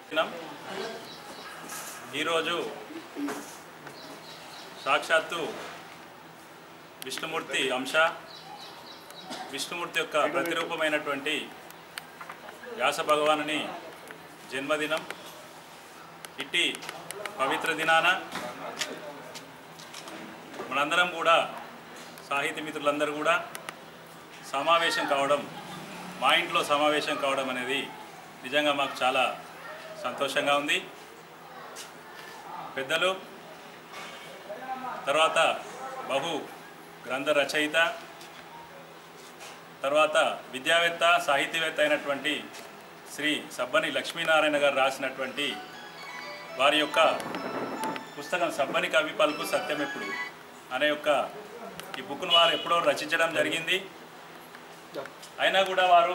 దినం ఈరోజు సాక్షాత్తు విష్ణుమూర్తి అంశ విష్ణుమూర్తి యొక్క ప్రతిరూపమైనటువంటి వ్యాస భగవానుని జన్మదినం ఇట్టి పవిత్ర దినాన మనందరం కూడా సాహితీ మిత్రులందరూ కూడా సమావేశం కావడం మా ఇంట్లో సమావేశం కావడం అనేది నిజంగా మాకు చాలా సంతోషంగా ఉంది పెద్దలు తర్వాత బహు గ్రంథ రచయిత తర్వాత విద్యావేత్త సాహితీవేత్త అయినటువంటి శ్రీ సబ్బని లక్ష్మీనారాయణ గారు రాసినటువంటి వారి యొక్క పుస్తకం సబ్బని కవి పలుకు సత్యం ఎప్పుడు అనే యొక్క ఈ బుక్ను వారు ఎప్పుడో రచించడం జరిగింది అయినా కూడా వారు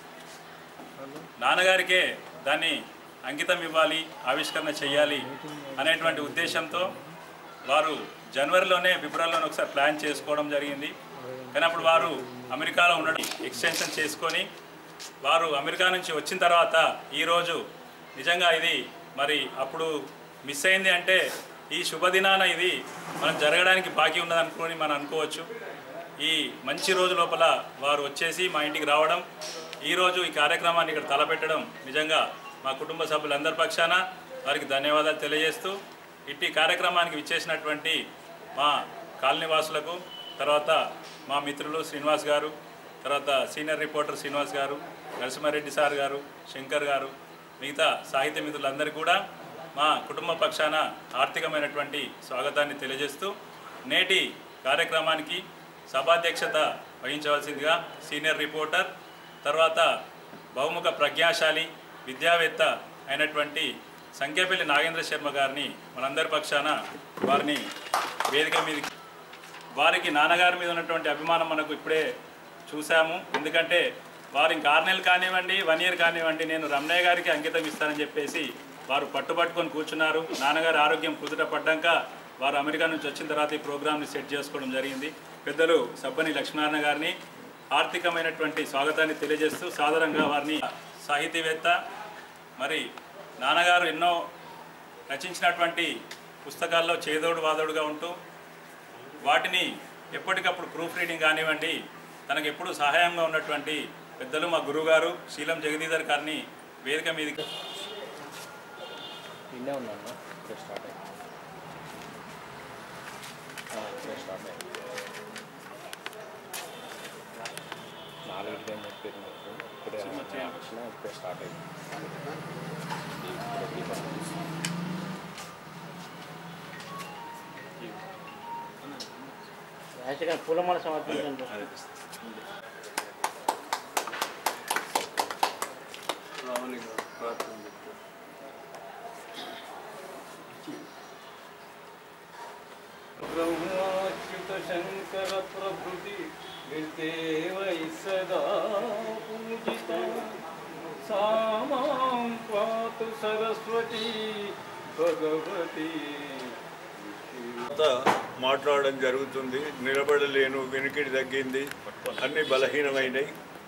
నాన్నగారికే దాన్ని అంకితం ఇవ్వాలి ఆవిష్కరణ చేయాలి అనేటువంటి ఉద్దేశంతో వారు జనవరిలోనే ఫిబ్రవరిలోనే ఒకసారి ప్లాన్ చేసుకోవడం జరిగింది కానీ అప్పుడు వారు అమెరికాలో ఉండడం ఎక్స్టెన్షన్ చేసుకొని వారు అమెరికా నుంచి వచ్చిన తర్వాత ఈరోజు నిజంగా ఇది మరి అప్పుడు మిస్ అయింది అంటే ఈ శుభదినాన ఇది మనం జరగడానికి బాకీ ఉన్నదనుకుని మనం అనుకోవచ్చు ఈ మంచి రోజు లోపల వారు వచ్చేసి మా ఇంటికి రావడం ఈరోజు ఈ కార్యక్రమాన్ని ఇక్కడ తలపెట్టడం నిజంగా మా కుటుంబ సభ్యులందరి పక్షాన వారికి ధన్యవాదాలు తెలియజేస్తూ ఇట్టి కార్యక్రమానికి విచ్చేసినటువంటి మా కాలనీవాసులకు తర్వాత మా మిత్రులు శ్రీనివాస్ గారు తర్వాత సీనియర్ రిపోర్టర్ శ్రీనివాస్ గారు నరసింహారెడ్డి సార్ గారు శంకర్ గారు మిగతా సాహిత్య మిత్రులందరికీ కూడా మా కుటుంబ పక్షాన ఆర్థికమైనటువంటి స్వాగతాన్ని తెలియజేస్తూ నేటి కార్యక్రమానికి సభాధ్యక్షత వహించవలసిందిగా సీనియర్ రిపోర్టర్ తర్వాత బహుముఖ ప్రజ్ఞాశాలి విద్యావేత్త అయినటువంటి సంఖ్యపల్లి నాగేంద్ర శర్మ గారిని మనందరి పక్షాన వారిని వేదిక మీద వారికి నాన్నగారి మీద ఉన్నటువంటి అభిమానం మనకు ఇప్పుడే చూసాము ఎందుకంటే వారు ఇంక ఆరు నెలలు కానివ్వండి వన్ ఇయర్ కానివ్వండి నేను రమణయ్య గారికి అంకితం ఇస్తానని చెప్పేసి వారు పట్టుబట్టుకొని కూర్చున్నారు నాన్నగారి ఆరోగ్యం కుదుట పడ్డాక వారు అమెరికా నుంచి వచ్చిన తర్వాత ఈ ప్రోగ్రామ్ని సెట్ చేసుకోవడం జరిగింది పెద్దలు సబ్బని లక్ష్మీనారాయణ గారిని ఆర్థికమైనటువంటి స్వాగతాన్ని తెలియజేస్తూ సాధారణంగా వారిని సాహితీవేత్త మరి నాన్నగారు ఎన్నో రచించినటువంటి పుస్తకాల్లో చేదోడు వాదోడుగా ఉంటూ వాటిని ఎప్పటికప్పుడు ప్రూఫ్ రీడింగ్ కానివ్వండి తనకు ఎప్పుడు సహాయంగా ఉన్నటువంటి పెద్దలు మా గురువుగారు శీలం జగదీధర్ గారిని వేదిక మీదకి నిన్నే ఉన్నాను ఇప్పుడు స్టార్ట్ అయ్యి ఇప్పుడే స్టార్ట్ అయ్యి నాలుగింటికి అని చెప్పారు నాకు ఇప్పుడే వచ్చిన ఇప్పుడే స్టార్ట్ అయ్యింది ఇప్పుడే దీపం యాక్చువల్గా పూలమాల సమర్పించండి బ్రహ్మాచ్యుత శంకర ప్రభృతి నిర్దేవై సదా పూజిత సామాం పాతు సరస్వతి భగవతి తర్వాత మాట్లాడడం జరుగుతుంది నిలబడలేను వెనుకిడి తగ్గింది అన్ని బలహీనమైనవి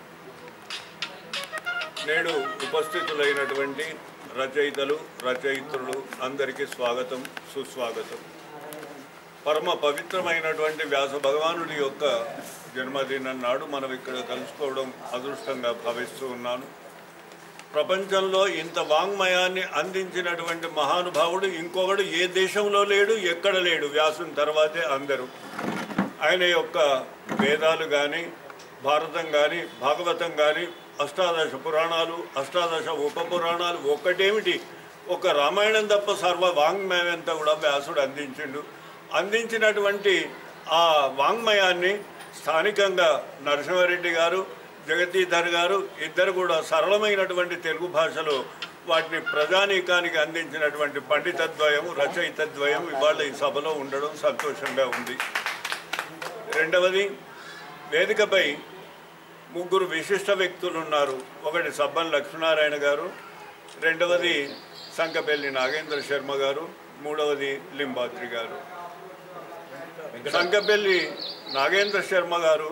నేడు ఉపస్థితులైనటువంటి రచయితలు రచయిత్రులు అందరికీ స్వాగతం సుస్వాగతం పరమ పవిత్రమైనటువంటి వ్యాస భగవానుడి యొక్క జన్మదినం నాడు మనం ఇక్కడ కలుసుకోవడం అదృష్టంగా భావిస్తూ ఉన్నాను ప్రపంచంలో ఇంత వాంగ్మయాన్ని అందించినటువంటి మహానుభావుడు ఇంకొకడు ఏ దేశంలో లేడు ఎక్కడ లేడు వ్యాసుని తర్వాతే అందరూ ఆయన యొక్క వేదాలు కానీ భారతం కానీ భాగవతం కానీ అష్టాదశ పురాణాలు అష్టాదశ ఉప పురాణాలు ఒక్కటేమిటి ఒక రామాయణం తప్ప సర్వ వాంగ్మయం అంతా కూడా వ్యాసుడు అందించిండు అందించినటువంటి ఆ వాంగ్మయాన్ని స్థానికంగా నరసింహారెడ్డి గారు జగదీధర్ గారు ఇద్దరు కూడా సరళమైనటువంటి తెలుగు భాషలో వాటిని ప్రజానీకానికి అందించినటువంటి పండితద్వయం రచయితద్వయం ఇవాళ ఈ సభలో ఉండడం సంతోషంగా ఉంది రెండవది వేదికపై ముగ్గురు విశిష్ట వ్యక్తులు ఉన్నారు ఒకటి సబ్బన్ లక్ష్మీనారాయణ గారు రెండవది సంకపల్లి నాగేంద్ర శర్మ గారు మూడవది లింబాద్రి గారు సంకపల్లి నాగేంద్ర శర్మ గారు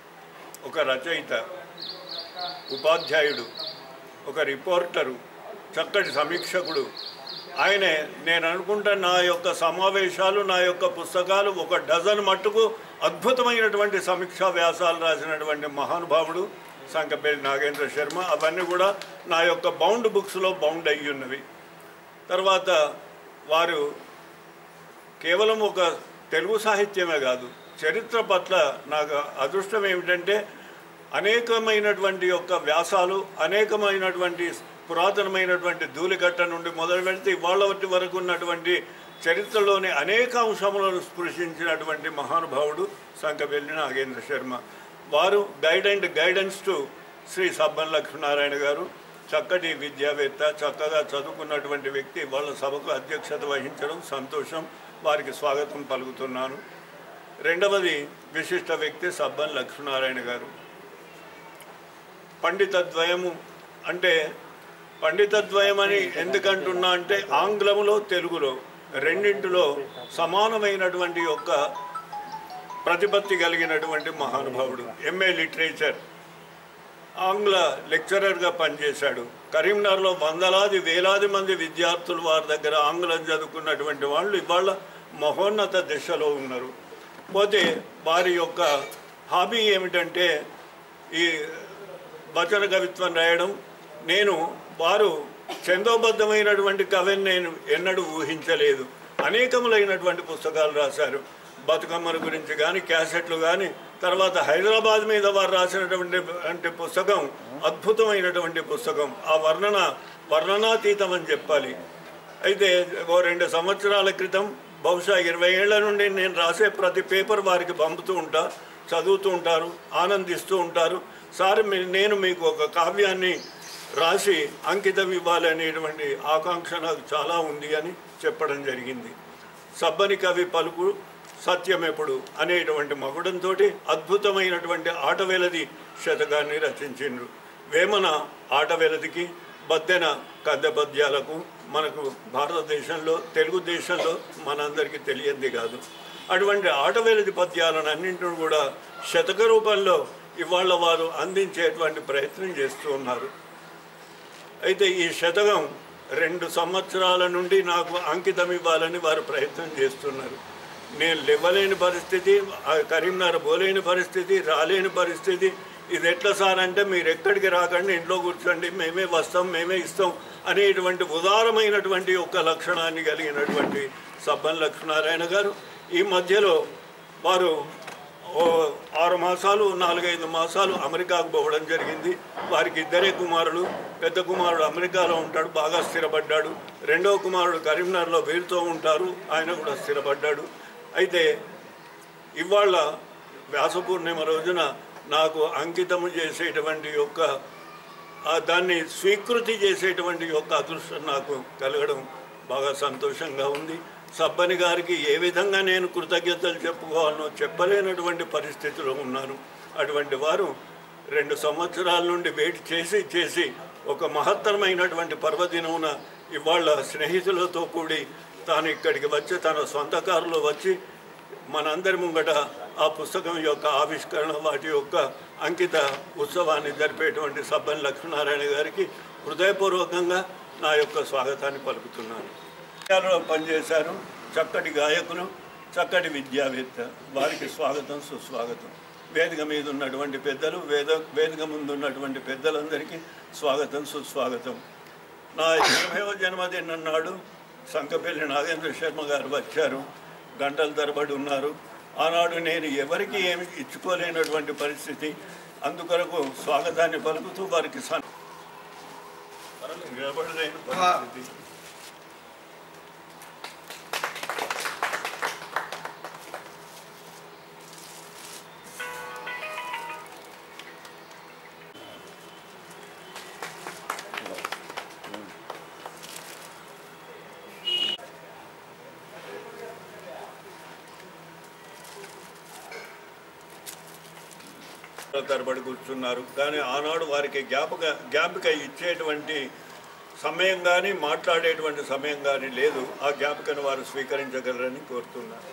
ఒక రచయిత ఉపాధ్యాయుడు ఒక రిపోర్టరు చక్కటి సమీక్షకుడు ఆయనే నేను అనుకుంటా నా యొక్క సమావేశాలు నా యొక్క పుస్తకాలు ఒక డజన్ మట్టుకు అద్భుతమైనటువంటి సమీక్షా వ్యాసాలు రాసినటువంటి మహానుభావుడు సంకపల్లి నాగేంద్ర శర్మ అవన్నీ కూడా నా యొక్క బౌండ్ బుక్స్లో బౌండ్ అయ్యి ఉన్నవి తర్వాత వారు కేవలం ఒక తెలుగు సాహిత్యమే కాదు చరిత్ర పట్ల నాకు అదృష్టం ఏమిటంటే అనేకమైనటువంటి యొక్క వ్యాసాలు అనేకమైనటువంటి పురాతనమైనటువంటి ధూళికట్ట నుండి మొదలు పెడితే ఇవాళ వట్టి వరకు ఉన్నటువంటి చరిత్రలోని అనేక అంశములను స్పృశించినటువంటి మహానుభావుడు సంకబెల్లి నాగేంద్ర శర్మ వారు guide and guidance to Shri Sabban Lakshminarayana garu చక్కటి విద్యావేత్త చక్కగా చదువుకున్నటువంటి వ్యక్తి వాళ్ళ సభకు అధ్యక్షత వహించడం సంతోషం వారికి స్వాగతం పలుకుతున్నాను రెండవది విశిష్ట వ్యక్తి సబ్బన్ లక్ష్మీనారాయణ గారు పండితద్వయము అంటే పండితద్వయం అని ఎందుకంటున్నా అంటే ఆంగ్లములో తెలుగులో రెండింటిలో సమానమైనటువంటి యొక్క ప్రతిపత్తి కలిగినటువంటి మహానుభావుడు ఎంఏ లిటరేచర్ ఆంగ్ల లెక్చరర్గా పనిచేశాడు కరీంనగర్లో వందలాది వేలాది మంది విద్యార్థులు వారి దగ్గర ఆంగ్లం చదువుకున్నటువంటి వాళ్ళు ఇవాళ మహోన్నత దిశలో ఉన్నారు పోతే వారి యొక్క హాబీ ఏమిటంటే ఈ వచన కవిత్వం రాయడం నేను వారు చందోబద్ధమైనటువంటి కవిని నేను ఎన్నడూ ఊహించలేదు అనేకములైనటువంటి పుస్తకాలు రాశారు బతుకమ్మల గురించి కానీ క్యాసెట్లు కానీ తర్వాత హైదరాబాద్ మీద వారు రాసినటువంటి అంటే పుస్తకం అద్భుతమైనటువంటి పుస్తకం ఆ వర్ణన వర్ణనాతీతం అని చెప్పాలి అయితే ఓ రెండు సంవత్సరాల క్రితం బహుశా ఇరవై ఏళ్ల నుండి నేను రాసే ప్రతి పేపర్ వారికి పంపుతూ ఉంటా చదువుతూ ఉంటారు ఆనందిస్తూ ఉంటారు సార్ మీ- నేను మీకు ఒక కావ్యాన్ని రాసి అంకితం ఇవ్వాలనేటువంటి ఆకాంక్ష నాకు చాలా ఉంది అని చెప్పడం జరిగింది సబ్బని కవి పలుకు సత్యమెప్పుడు అనేటువంటి మగుడంతో అద్భుతమైనటువంటి ఆటవేలది శతకాన్ని రచించిండ్రు వేమన ఆటవేలదికి బద్దెన కద్దె పద్యాలకు మనకు భారతదేశంలో తెలుగు దేశంలో మనందరికీ తెలియంది కాదు అటువంటి ఆటవేలది పద్యాలను అన్నింటిని కూడా శతక రూపంలో ఇవాళ వారు అందించేటువంటి ప్రయత్నం చేస్తూ ఉన్నారు అయితే ఈ శతకం రెండు సంవత్సరాల నుండి నాకు అంకితం ఇవ్వాలని వారు ప్రయత్నం చేస్తున్నారు నేను లేవలేని పరిస్థితి ఆ కరీంనగర్ పోలేని పరిస్థితి రాలేని పరిస్థితి ఇది ఎట్లా సార్ అంటే మీరు ఎక్కడికి రాకండి ఇంట్లో కూర్చోండి మేమే వస్తాం మేమే ఇస్తాం అనేటువంటి ఉదారమైనటువంటి ఒక లక్షణాన్ని కలిగినటువంటి సబ్బన్ లక్ష్మీనారాయణ గారు ఈ మధ్యలో వారు ఓ ఆరు మాసాలు నాలుగైదు మాసాలు అమెరికాకు పోవడం జరిగింది వారికి ఇద్దరే కుమారులు పెద్ద కుమారుడు అమెరికాలో ఉంటాడు బాగా స్థిరపడ్డాడు రెండవ కుమారుడు కరీంనగర్లో వీరితో ఉంటారు ఆయన కూడా స్థిరపడ్డాడు అయితే ఇవాళ వ్యాస పూర్ణిమ రోజున నాకు అంకితము చేసేటువంటి యొక్క ఆ దాన్ని స్వీకృతి చేసేటువంటి యొక్క అదృష్టం నాకు కలగడం బాగా సంతోషంగా ఉంది సబ్బని గారికి ఏ విధంగా నేను కృతజ్ఞతలు చెప్పుకోవాలనో చెప్పలేనటువంటి పరిస్థితిలో ఉన్నాను అటువంటి వారు రెండు సంవత్సరాల నుండి వెయిట్ చేసి చేసి ఒక మహత్తరమైనటువంటి పర్వదినమున ఇవాళ స్నేహితులతో కూడి తాను ఇక్కడికి వచ్చి తన సొంత కారులో వచ్చి మనందరి ముంగట ఆ పుస్తకం యొక్క ఆవిష్కరణ వాటి యొక్క అంకిత ఉత్సవాన్ని జరిపేటువంటి సబ్బన్ లక్ష్మీనారాయణ గారికి హృదయపూర్వకంగా నా యొక్క స్వాగతాన్ని పలుకుతున్నాను విద్యాలయంలో పనిచేశారు చక్కటి గాయకులు చక్కటి విద్యావేత్త వారికి స్వాగతం సుస్వాగతం వేదిక మీద ఉన్నటువంటి పెద్దలు వేద వేదిక ముందు ఉన్నటువంటి పెద్దలందరికీ స్వాగతం సుస్వాగతం నా ఇరవైవ జన్మదినం నాడు సంకపల్లి నాగేంద్ర శర్మ గారు వచ్చారు గంటల తరబడి ఉన్నారు ఆనాడు నేను ఎవరికి ఏమి ఇచ్చుకోలేనటువంటి పరిస్థితి అందుకొరకు స్వాగతాన్ని పలుకుతూ వారికి సన్ నిలబడలేని పరిస్థితి తరబడి కూర్చున్నారు కానీ ఆనాడు వారికి జ్ఞాపక జ్ఞాపిక ఇచ్చేటువంటి సమయం కానీ మాట్లాడేటువంటి సమయం కానీ లేదు ఆ జ్ఞాపికను వారు స్వీకరించగలరని కోరుతున్నారు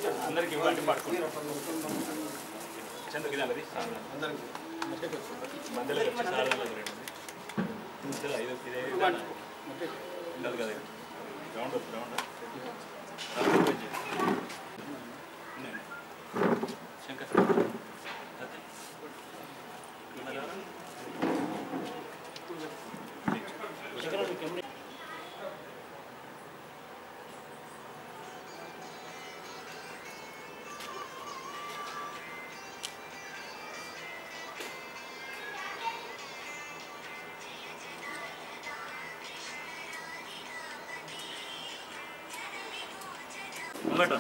అందరికి ఇవ్వండి పట్టుకోండి చంద్రకి ఇది అన్నది మధ్యలో వచ్చి సార్ మధ్యలో ఐదు ఇదే ఉండదు కదా రౌండ్ వస్తుంది రౌండ్ శంకర్ అదే. ముంగట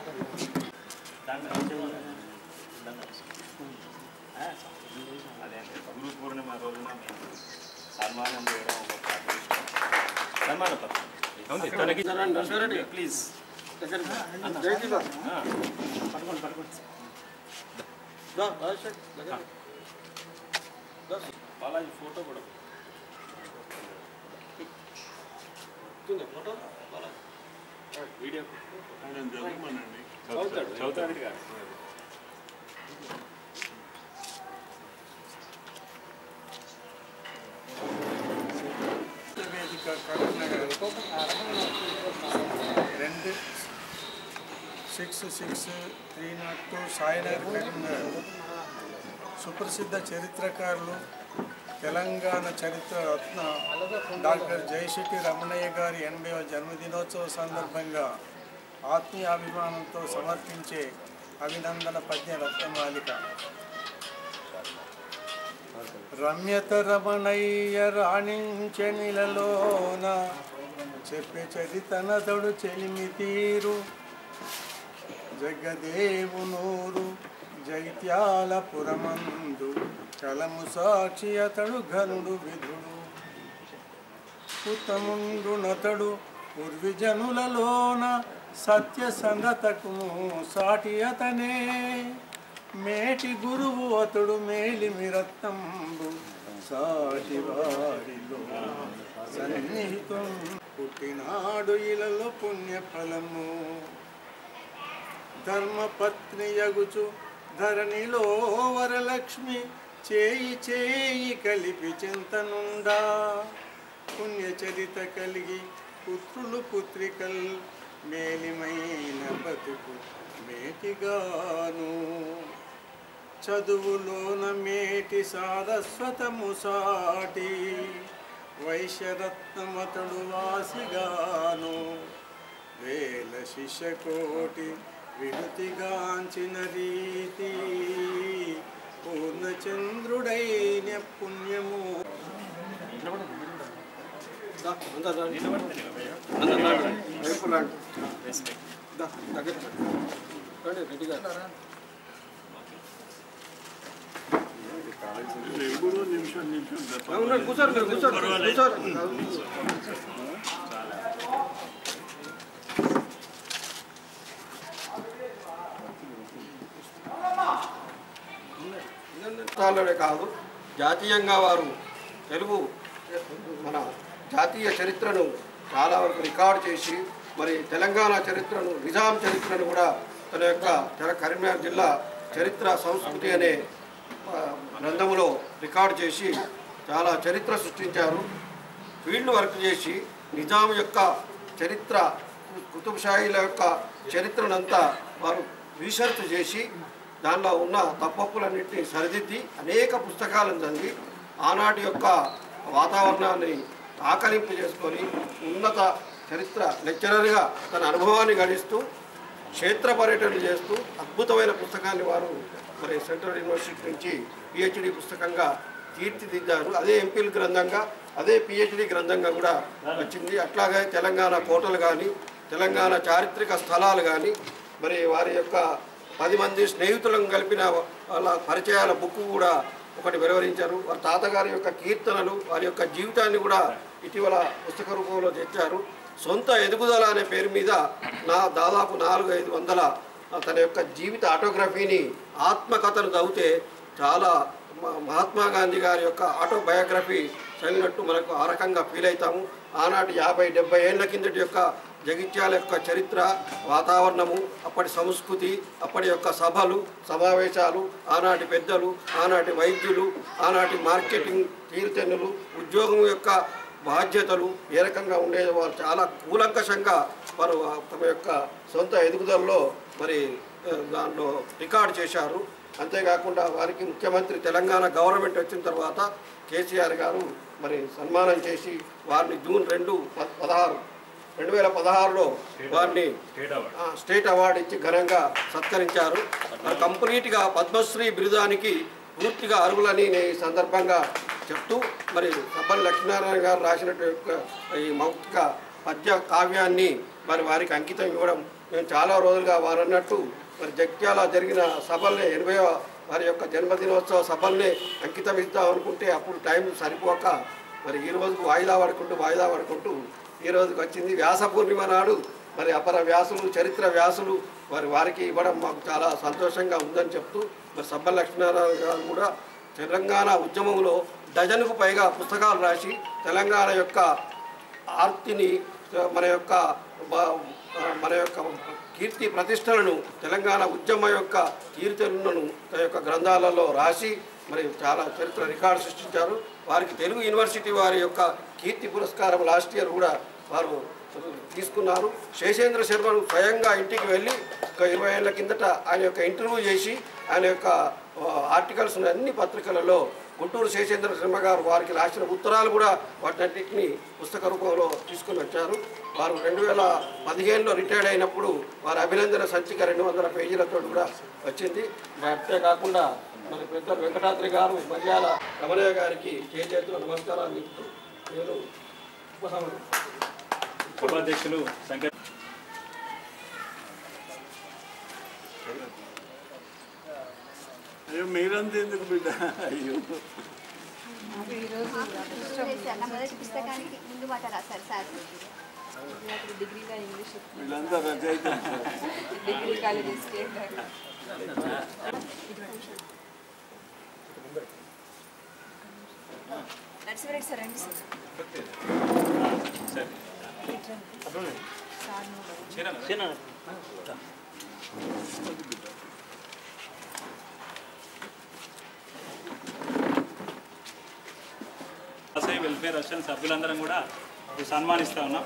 అదే గురు పూర్ణిమ రోజున మేము సన్మానం చేయడం ఒక ప్రార్థన. సన్మాన పత్రం ఉంది తనకి ప్లీజ్ పట్టుకోండి పట్టుకోండి బాలాజీ ఫోటో కూడా వీడియో చదువుతాడు చదువుతాడు కాదు వేదిక కరీంనగర్ రెండు six six three naught two Sainagar Karimnagar సుప్రసిద్ధ చరిత్రకారులు తెలంగాణ చరిత్ర రత్న డాక్టర్ జయశెట్టి రమణయ్య గారి ఎనభైవ జన్మదినోత్సవ సందర్భంగా ఆత్మీయాభిమానంతో సమర్పించే అభినందన పద్య రత్నమాలిక రమ్యత రమణయ్య రాణించెనిలలోన చెప్పే చరితనతడు చెలిమి తీరు జగదేవునూరు జైత్యాల పురమందు కలము సాక్షి అతడు ఘనుడు విధుడు ఉత్తముండు నతడు పూర్విజనులలోన సత్య సంగతకు సాటి అతనే మేటి గురువు అతడు మేలిమి రత్నంబు సాటి వారిలో సన్నిహితం పుట్టినాడు ఇలలో పుణ్య ఫలము ధర్మపత్ని యగుచు ధరణిలో వరలక్ష్మి చేయి చేయి కలిపి చింతనుండా పుణ్యచరిత కలిగి పుత్రులు పుత్రికల్ మేలిమైన బతుకు మేటిగాను చదువులోన మేటి సారస్వతము సాటి వైశ్యరత్నమతడు వాసిగాను వేల శిష్యకోటి వినుతిగాంచిన రీతి పూర్ణచంద్రుడైన పుణ్యము కూర్చోరు మీరు కూర్చోరు కూర్చోరు రాష్ట్రాల్లోనే కాదు జాతీయంగా వారు తెలుగు మన జాతీయ చరిత్రను చాలా వరకు రికార్డ్ చేసి మరి తెలంగాణ చరిత్రను నిజాం చరిత్రను కూడా తన యొక్క తెల కరీంనగర్ జిల్లా చరిత్ర సంస్కృతి అనే ఆ, గ్రంథములో రికార్డ్ చేసి చాలా చరిత్ర సృష్టించారు ఫీల్డ్ వర్క్ చేసి నిజాం యొక్క చరిత్ర కుతుబ్ షాహీల యొక్క చరిత్రనంతా వారు రీసెర్చ్ చేసి దానిలో ఉన్న తప్పప్పులన్నింటినీ సరిదిద్ది అనేక పుస్తకాలను చదివి ఆనాటి యొక్క వాతావరణాన్ని ఆకలింపు చేసుకొని ఉన్నత చరిత్ర లెక్చరర్గా తన అనుభవాన్ని గడిస్తూ క్షేత్ర పర్యటనలు చేస్తూ అద్భుతమైన పుస్తకాన్ని వారు మరి సెంట్రల్ యూనివర్సిటీ నుంచి పిహెచ్డి పుస్తకంగా తీర్చిదిద్దారు అదే ఎంపీల్ గ్రంథంగా అదే పిహెచ్డి గ్రంథంగా కూడా వచ్చింది అట్లాగే తెలంగాణ కోటలు కానీ తెలంగాణ చారిత్రక స్థలాలు కానీ మరి వారి యొక్క పది మంది స్నేహితులను కలిపిన వాళ్ళ పరిచయాల బుక్ కూడా ఒకటి వెలువరించారు వారి తాతగారి యొక్క కీర్తనలు వారి యొక్క జీవితాన్ని కూడా ఇటీవల పుస్తక రూపంలో తెచ్చారు సొంత ఎదుగుదల అనే పేరు మీద నా దాదాపు నాలుగు ఐదు వందల తన యొక్క జీవిత ఆటోగ్రఫీని ఆత్మకథను చదివితే చాలా మ- మహాత్మా గాంధీ గారి యొక్క ఆటోబయోగ్రఫీ చదివినట్టు మనకు ఆ రకంగా ఫీల్ అవుతాము ఆనాటి యాభై డెబ్బై ఏళ్ళ కిందటి యొక్క జగిత్యాల యొక్క చరిత్ర వాతావరణము అప్పటి సంస్కృతి అప్పటి యొక్క సభలు సమావేశాలు ఆనాటి పెద్దలు ఆనాటి వైద్యులు ఆనాటి మార్కెటింగ్ తీరుతెన్నులు ఉద్యోగం యొక్క బాధ్యతలు ఏ రకంగా ఉండేది వారు చాలా కూలంకషంగా వారు తమ యొక్క సొంత ఎదుగుదలలో మరి ఆ, దాంట్లో రికార్డు చేశారు అంతేకాకుండా వారికి ముఖ్యమంత్రి తెలంగాణ గవర్నమెంట్ వచ్చిన తర్వాత కేసీఆర్ గారు మరి సన్మానం చేసి వారిని జూన్ రెండు ప- పదహారు రెండు వేల పదహారులో వారిని ఆ, స్టేట్ అవార్డు ఇచ్చి ఘనంగా సత్కరించారు మరి కంప్లీట్గా పద్మశ్రీ బిరుదానికి పూర్తిగా అర్హులని నేను ఈ సందర్భంగా చెప్తూ మరి సబ్బని లక్ష్మీనారాయణ గారు రాసినట్టు యొక్క ఈ మౌఖిక పద్య కావ్యాన్ని మరి వారికి అంకితం ఇవ్వడం మేము చాలా రోజులుగా వారు అన్నట్టు మరి జగ్త్యాల జరిగిన సభల్ని ఎనభై వారి యొక్క జన్మదినోత్సవ సభల్ని అంకితం ఇద్దాం అనుకుంటే అప్పుడు టైం సరిపోక మరి ఈ రోజుకు వాయిదా పడుకుంటూ వాయిదా పడుకుంటూ ఈ రోజుకి వచ్చింది వ్యాస పూర్ణిమ నాడు మరి అపర వ్యాసులు చరిత్ర వ్యాసులు మరి వారికి ఇవ్వడం మాకు చాలా సంతోషంగా ఉందని చెప్తూ మరి సబ్బ లక్ష్మీనారాయణ గారు కూడా తెలంగాణ ఉద్యమంలో డజన్కు పైగా పుస్తకాలు రాసి తెలంగాణ యొక్క ఆర్తిని మన యొక్క బ- మన యొక్క కీర్తి ప్రతిష్టలను తెలంగాణ ఉద్యమం యొక్క కీర్తనలను తన యొక్క గ్రంథాలలో రాసి మరి చాలా చరిత్ర రికార్డు సృష్టించారు వారికి తెలుగు యూనివర్సిటీ వారి యొక్క కీర్తి పురస్కారం లాస్ట్ ఇయర్ కూడా వారు తీసుకున్నారు శేషేంద్ర శర్మను స్వయంగా ఇంటికి వెళ్ళి ఒక ఇరవై ఏళ్ళ కిందట ఆయన యొక్క ఇంటర్వ్యూ చేసి ఆయన యొక్క ఆ, ఆర్టికల్స్ అన్ని పత్రికలలో గుంటూరు శేషేంద్ర శర్మ గారు వారికి రాసిన ఉత్తరాలు కూడా వాటిని పుస్తక రూపంలో తీసుకొని వచ్చారు వారు రెండు వేల పదిహేనులో రిటైర్డ్ అయినప్పుడు వారి అభినందన సంచిక రెండు వందల పేజీలతో కూడా వచ్చింది మరి అంతే కాకుండా మరి పెద్ద వెంకటాద్రి గారు మర్యాల రమణయ్య గారికి చేతులు నమస్కారాలు చెప్తూ నేను ఉపసంహరణ ఉపాధ్యక్షులు శంకర్ అయ్యో మీరంతా ఎందుకు బిడ్డ అయ్యో చేశాను. మొదటి పుస్తకానికి ముందు మాట రాశారు సార్ నాకు డిగ్రీలో ఇంగ్లీష్ వీళ్ళంతా రచయితలు సార్. డిగ్రీ కాలేజెస్కి నర్సిరెడ్డి సార్ రండి సార్ సరే సార్ నువ్వు చీరనా? వ్యవసాయ వెల్ఫేర్ అసోసియేషన్ సభ్యులందరం కూడా ఇప్పుడు సన్మానిస్తా ఉన్నాం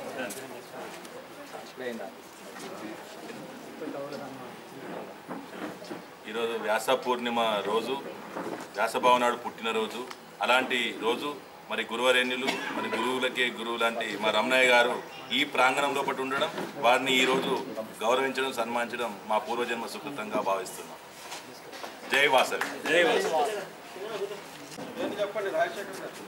ఈరోజు వ్యాస పూర్ణిమ రోజు వ్యాసభావ నాడు పుట్టినరోజు అలాంటి రోజు మరి గురువరేణ్యులు మరి గురువులకే గురువు లాంటి మా రమణయ్య గారు ఈ ప్రాంగణం లోపల ఉండడం వారిని ఈరోజు గౌరవించడం సన్మానించడం మా పూర్వజన్మ సుకృతంగా భావిస్తున్నాం జై వాసవి జై వాసు నేను చెప్పండి రాజశేఖర్ గారు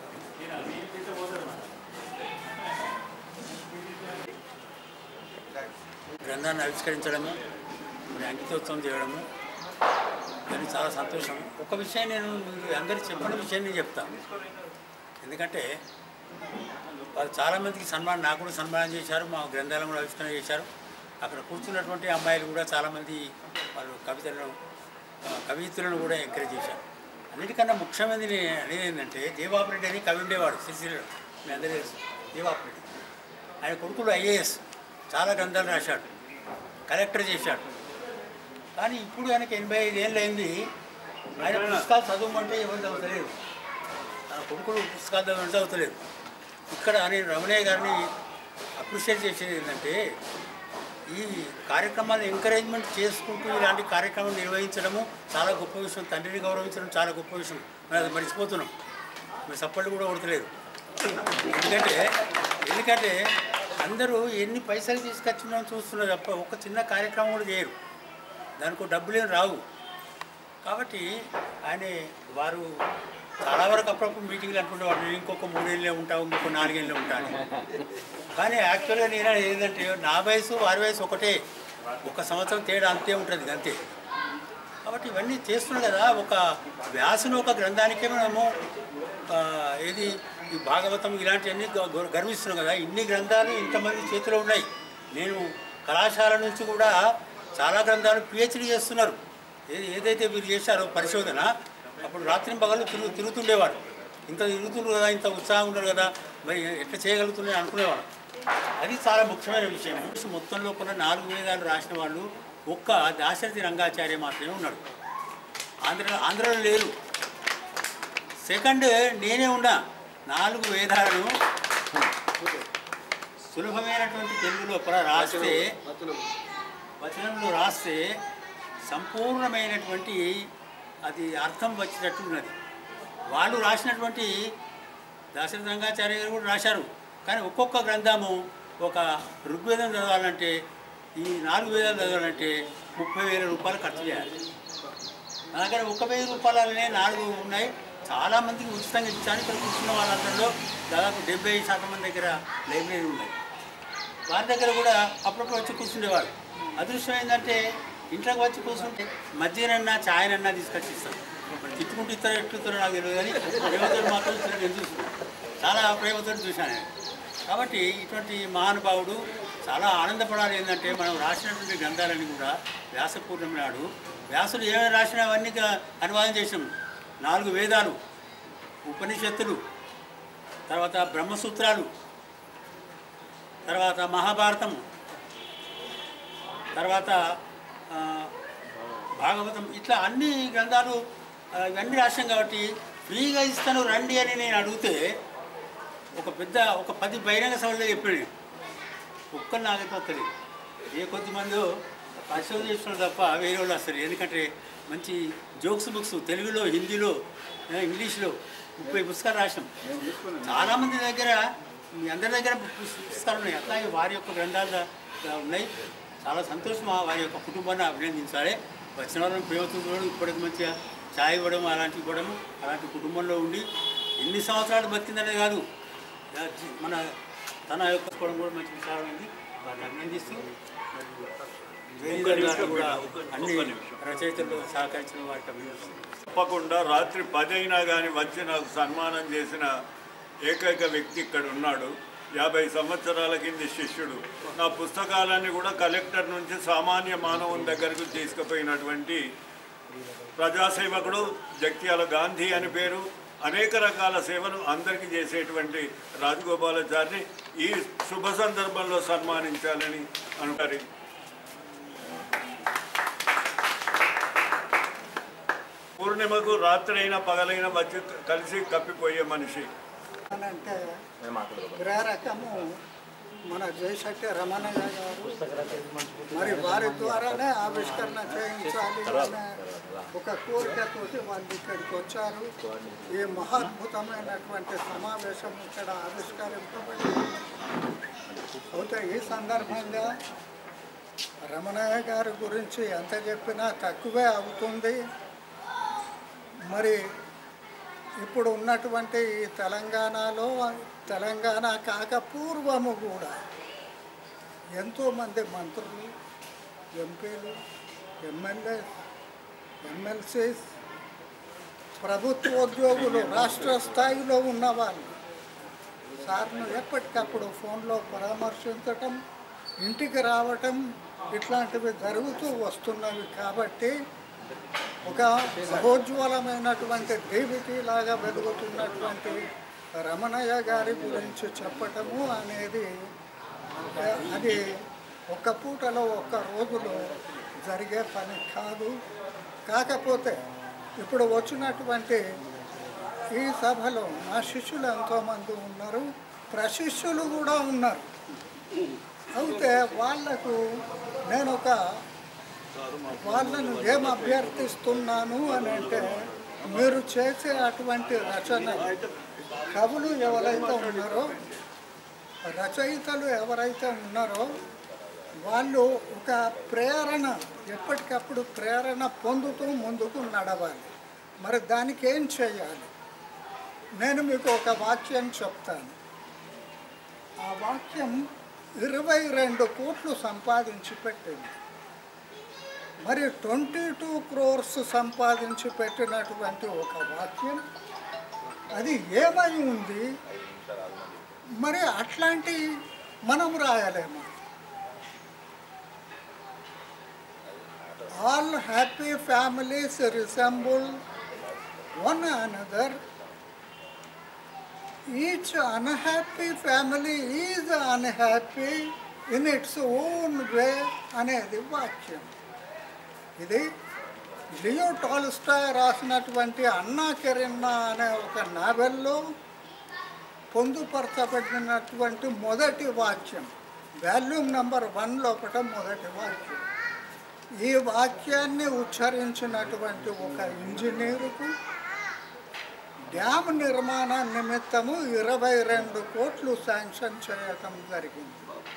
గ్రంథాన్ని ఆవిష్కరించడము మరి అంకితోత్సవం చేయడము దానికి చాలా సంతోషం ఒక విషయం నేను మీరు అందరు చెప్పిన విషయం నేను చెప్తాను ఎందుకంటే వాళ్ళు చాలామందికి సన్మానం నాకు కూడా సన్మానం చేశారు మా గ్రంథాలను కూడా ఆవిష్కరణ చేశారు అక్కడ కూర్చున్నటువంటి అమ్మాయిలు కూడా చాలామంది వాళ్ళు కవితలను ఆ, కవిత్రులను కూడా ఎంకరేజ్ చేశారు అన్నిటికన్నా ముఖ్యమైనది నేను అనేది ఏంటంటే దేవాపరెడ్డి అని కవి ఉండేవాడు సిరిసిల్లలో మీ అందరూ తెలుసు దేవాపరెడ్డి ఆయన కొడుకులు ఐఏఎస్ చాలా గ్రంథాలు రాశాడు కలెక్టర్ చేశాడు కానీ ఇప్పుడు ఆయనకి ఎనభై ఐదు ఏళ్ళు అయింది ఆయన పుస్తకాలు చదవమంటే ఎవరు చదువుతలేదు తన కొడుకులు పుస్తకాలు చదవమంటే చదువుతలేదు ఇక్కడ నేను రమణయ్య గారిని అప్రిషియేట్ చేసేది ఏంటంటే ఈ కార్యక్రమాన్ని ఎంకరేజ్మెంట్ చేసుకుంటూ ఇలాంటి కార్యక్రమాలు నిర్వహించడము చాలా గొప్ప విషయం తండ్రిని గౌరవించడం చాలా గొప్ప విషయం మనం అది మర్చిపోతున్నాం మరి సప్పళ్ళు కూడా కొడతలేదు ఎందుకంటే ఎందుకంటే అందరూ ఎన్ని పైసలు తీసుకొచ్చినామని చూస్తున్నారు తప్ప ఒక చిన్న కార్యక్రమం కూడా చేయరు దానికి డబ్బులేం రావు కాబట్టి ఆయన వారు చాలా వరకు అప్పుడప్పుడు మీటింగ్లు అనుకుంటేవాడు నేను ఇంకొక మూడేళ్ళే ఉంటావు ఇంకొక నాలుగేళ్ళే ఉంటాను కానీ యాక్చువల్గా నేను అనేది ఏంటంటే నా వయసు వారి వయసు ఒకటే ఒక సంవత్సరం తేడా అంతే ఉంటుంది అంతే కాబట్టి ఇవన్నీ చేస్తున్నాం కదా ఒక వ్యాసును ఒక గ్రంథానికే మనము ఆ, ఏది ఈ భాగవతం ఇలాంటివన్నీ గ- గ- గర్విస్తున్నాం కదా ఇన్ని గ్రంథాలు ఇంతమంది చేతిలో ఉన్నాయి నేను కళాశాల నుంచి కూడా చాలా గ్రంథాలు పిహెచ్డి చేస్తున్నారు ఏది ఏదైతే మీరు చేశారో పరిశోధన అప్పుడు రాత్రి పగలు తిరుగు తిరుగుతుండేవాడు ఇంత తిరుగుతుండ్రు కదా ఇంత ఉత్సాహం ఉన్నారు కదా మరి ఎట్లా చేయగలుగుతున్నాయి అనుకునేవాడు అది చాలా ముఖ్యమైన విషయం మొత్తంలో కూడా నాలుగు వేదాలు రాసిన వాళ్ళు ఒక్క దాశరథి రంగాచార్య మాత్రమే ఉన్నాడు ఆంధ్ర ఆంధ్రలో లేరు సెకండ్ నేనే ఉన్నా నాలుగు వేదాలను సులభమైనటువంటి తెలుగులో కూడా రాస్తే వచనంలో రాస్తే సంపూర్ణమైనటువంటి అది అర్థం వచ్చేటట్టు ఉన్నది వాళ్ళు రాసినటువంటి దాశరథ రంగాచార్య గారు కూడా రాశారు కానీ ఒక్కొక్క గ్రంథము ఒక ఋగ్వేదం చదవాలంటే ఈ నాలుగు వేదాలు చదవాలంటే ముప్పై వేల రూపాయలు ఖర్చు చేయాలి నా దగ్గర ఒక వెయ్యి రూపాయలనే నాలుగు ఉన్నాయి చాలామందికి ఉచితంగా ఇచ్చాను ఇక్కడ కూర్చున్న వాళ్ళందరిలో దాదాపు డెబ్బై శాతం మంది దగ్గర లైబ్రరీ ఉన్నాయి వారి దగ్గర కూడా అప్పుడప్పుడు వచ్చి కూర్చుండేవాడు అదృష్టం ఏంటంటే ఇంట్లోకి వచ్చి కూర్చుంటే మధ్యనన్నా ఛాయనన్నా తీసుకొచ్చి ఇస్తాను మరి తిట్టుకుంటూ ఇస్తారు ఎట్లుతారో నాకు తెలియదు కానీ ప్రేమతో మాత్రం ఇస్తారు నేను చూస్తున్నాను చాలా ప్రేమతో చూశాను నేను కాబట్టి ఇటువంటి మహానుభావుడు చాలా ఆనందపడాలి ఏంటంటే మనం రాసినటువంటి గ్రంథాలన్నీ కూడా వ్యాస పూర్ణమి నాడు వ్యాసుడు ఏమైనా రాసినా అవన్నీ గా- అనువాదం చేసాం నాలుగు వేదాలు ఉపనిషత్తులు తర్వాత బ్రహ్మసూత్రాలు తర్వాత మహాభారతం తర్వాత ఆ, భాగవతం ఇట్లా అన్ని గ్రంథాలు ఆ, ఇవన్నీ రాశాం కాబట్టి ఫ్రీగా ఇస్తాను రండి అని నేను అడిగితే ఒక పెద్ద ఒక పది బహిరంగ సభలో చెప్పాడు నేను. ఒక్కరు నాకైతే వస్తుంది ఏ కొద్ది మంది పరిశోధన చేస్తున్నారు తప్ప వేరే వాళ్ళు వస్తారు ఎందుకంటే మంచి జోక్స్ బుక్స్ తెలుగులో హిందీలో ఆ, ఇంగ్లీష్లో ముప్పై పుస్తకాలు రాసాం చాలామంది దగ్గర మీ అందరి దగ్గర పుస్- పుస్తకాలు ఉన్నాయి అట్లాగే వారి యొక్క గ్రంథాలు దా- దా- ఉన్నాయి చాలా సంతోషం ఆ వారి యొక్క కుటుంబాన్ని అభినందించాలి వచ్చిన వాళ్ళని ప్రేమతో చూడడం ఇప్పటికి మంచిగా ఛాయ్ ఇవ్వడం అలాంటివి ఇవ్వడం అలాంటి కుటుంబంలో ఉండి ఎన్ని సంవత్సరాలు బతికిందనే కాదు ఆ జీ- మన తన యొక్క కూడా కూడా మంచి విచారమైంది వారిని అభినందిస్తూ వేదిక ద్వారా కూడా అన్ని రచయితలు సహకరించిన వారికి అభినందిస్తున్నాను తప్పకుండా రాత్రి పది అయినా కానీ వచ్చి నాకు సన్మానం చేసిన ఏకైక వ్యక్తి ఇక్కడ ఉన్నాడు యాభై సంవత్సరాల కింది శిష్యుడు నా పుస్తకాలన్నీ కూడా కలెక్టర్ నుంచి సామాన్య మానవుని దగ్గరకు తీసుకుపోయినటువంటి ప్రజాసేవకుడు జగ్త్యాల గాంధీ అని పేరు అనేక రకాల సేవలు అందరికీ చేసేటువంటి రాజగోపాలాచారిని ఈ శుభ సందర్భంలో సన్మానించాలని అంటారు పూర్ణిమకు రాత్రి అయినా పగలైనా వచ్చి కలిసి కప్పిపోయే మనిషి అని అంటే రకము మన జయశక్తి రమణయ్య గారు మరి వారి ద్వారానే ఆవిష్కరణ చేయించాలి అనే ఒక కోరికతోటి వాళ్ళు ఇక్కడికి వచ్చారు ఈ మహాద్భుతమైనటువంటి సమావేశం ఇక్కడ ఆవిష్కరింపబడి అయితే ఈ సందర్భంగా రమణయ్య గారి గురించి ఎంత చెప్పినా తక్కువే అవుతుంది మరి ఇప్పుడు ఉన్నటువంటి ఈ తెలంగాణలో తెలంగాణ కాక పూర్వము కూడా ఎంతోమంది మంత్రులు ఎంపీలు ఎమ్మెల్యే ఎమ్మెల్సీస్ ప్రభుత్వోద్యోగులు రాష్ట్ర స్థాయిలో ఉన్నవాళ్ళు సార్ను ఎప్పటికప్పుడు ఫోన్లో పరామర్శించటం ఇంటికి రావటం ఇట్లాంటివి జరుగుతూ వస్తున్నవి కాబట్టి ఒక సహోజ్వలమైనటువంటి దేవికి లాగా వెలుగుతున్నటువంటి రమణయ్య గారి గురించి చెప్పటము అనేది ఆ, అది ఒక్క పూటలో ఒక్క రోజులో జరిగే పని కాదు కాకపోతే ఇప్పుడు వచ్చినటువంటి ఈ సభలో నా శిష్యులు ఎంతోమంది ఉన్నారు ప్రశిష్యులు కూడా ఉన్నారు అయితే వాళ్లకు నేను ఒక వాళ్ళను ఏం అభ్యర్థిస్తున్నాను అని అంటే మీరు చేసే అటువంటి రచన కవులు ఎవరైతే ఉన్నారో రచయితలు ఎవరైతే ఉన్నారో వాళ్ళు ఒక ప్రేరణ ఎప్పటికప్పుడు ప్రేరణ పొందుతూ ముందుకు నడవాలి మరి దానికి ఏం చేయాలి నేను మీకు ఒక వాక్యం చెప్తాను ఆ వాక్యం ఇరవై రెండు కోట్లు సంపాదించి పెట్టింది మరి ట్వంటీ టూ క్రోర్స్ సంపాదించి పెట్టినటువంటి ఒక వాక్యం అది ఏమై ఉంది మరి అట్లాంటి మనం రాయలేము all happy families resemble one another each unhappy family is unhappy in its own way అనేది వాక్యం ఇది లియో టాల్స్టాయ్ రాసినటువంటి అన్నా కెరిన్నా అనే ఒక నావెల్లో పొందుపరచబడినటువంటి మొదటి వాక్యం వాల్యూమ్ నెంబర్ వన్ లోపల మొదటి వాక్యం ఈ వాక్యాన్ని ఉచ్చరించినటువంటి ఒక ఇంజనీరుకు డ్యామ్ నిర్మాణ నిమిత్తము ఇరవై రెండు కోట్లు శాంక్షన్ చేయటం జరిగింది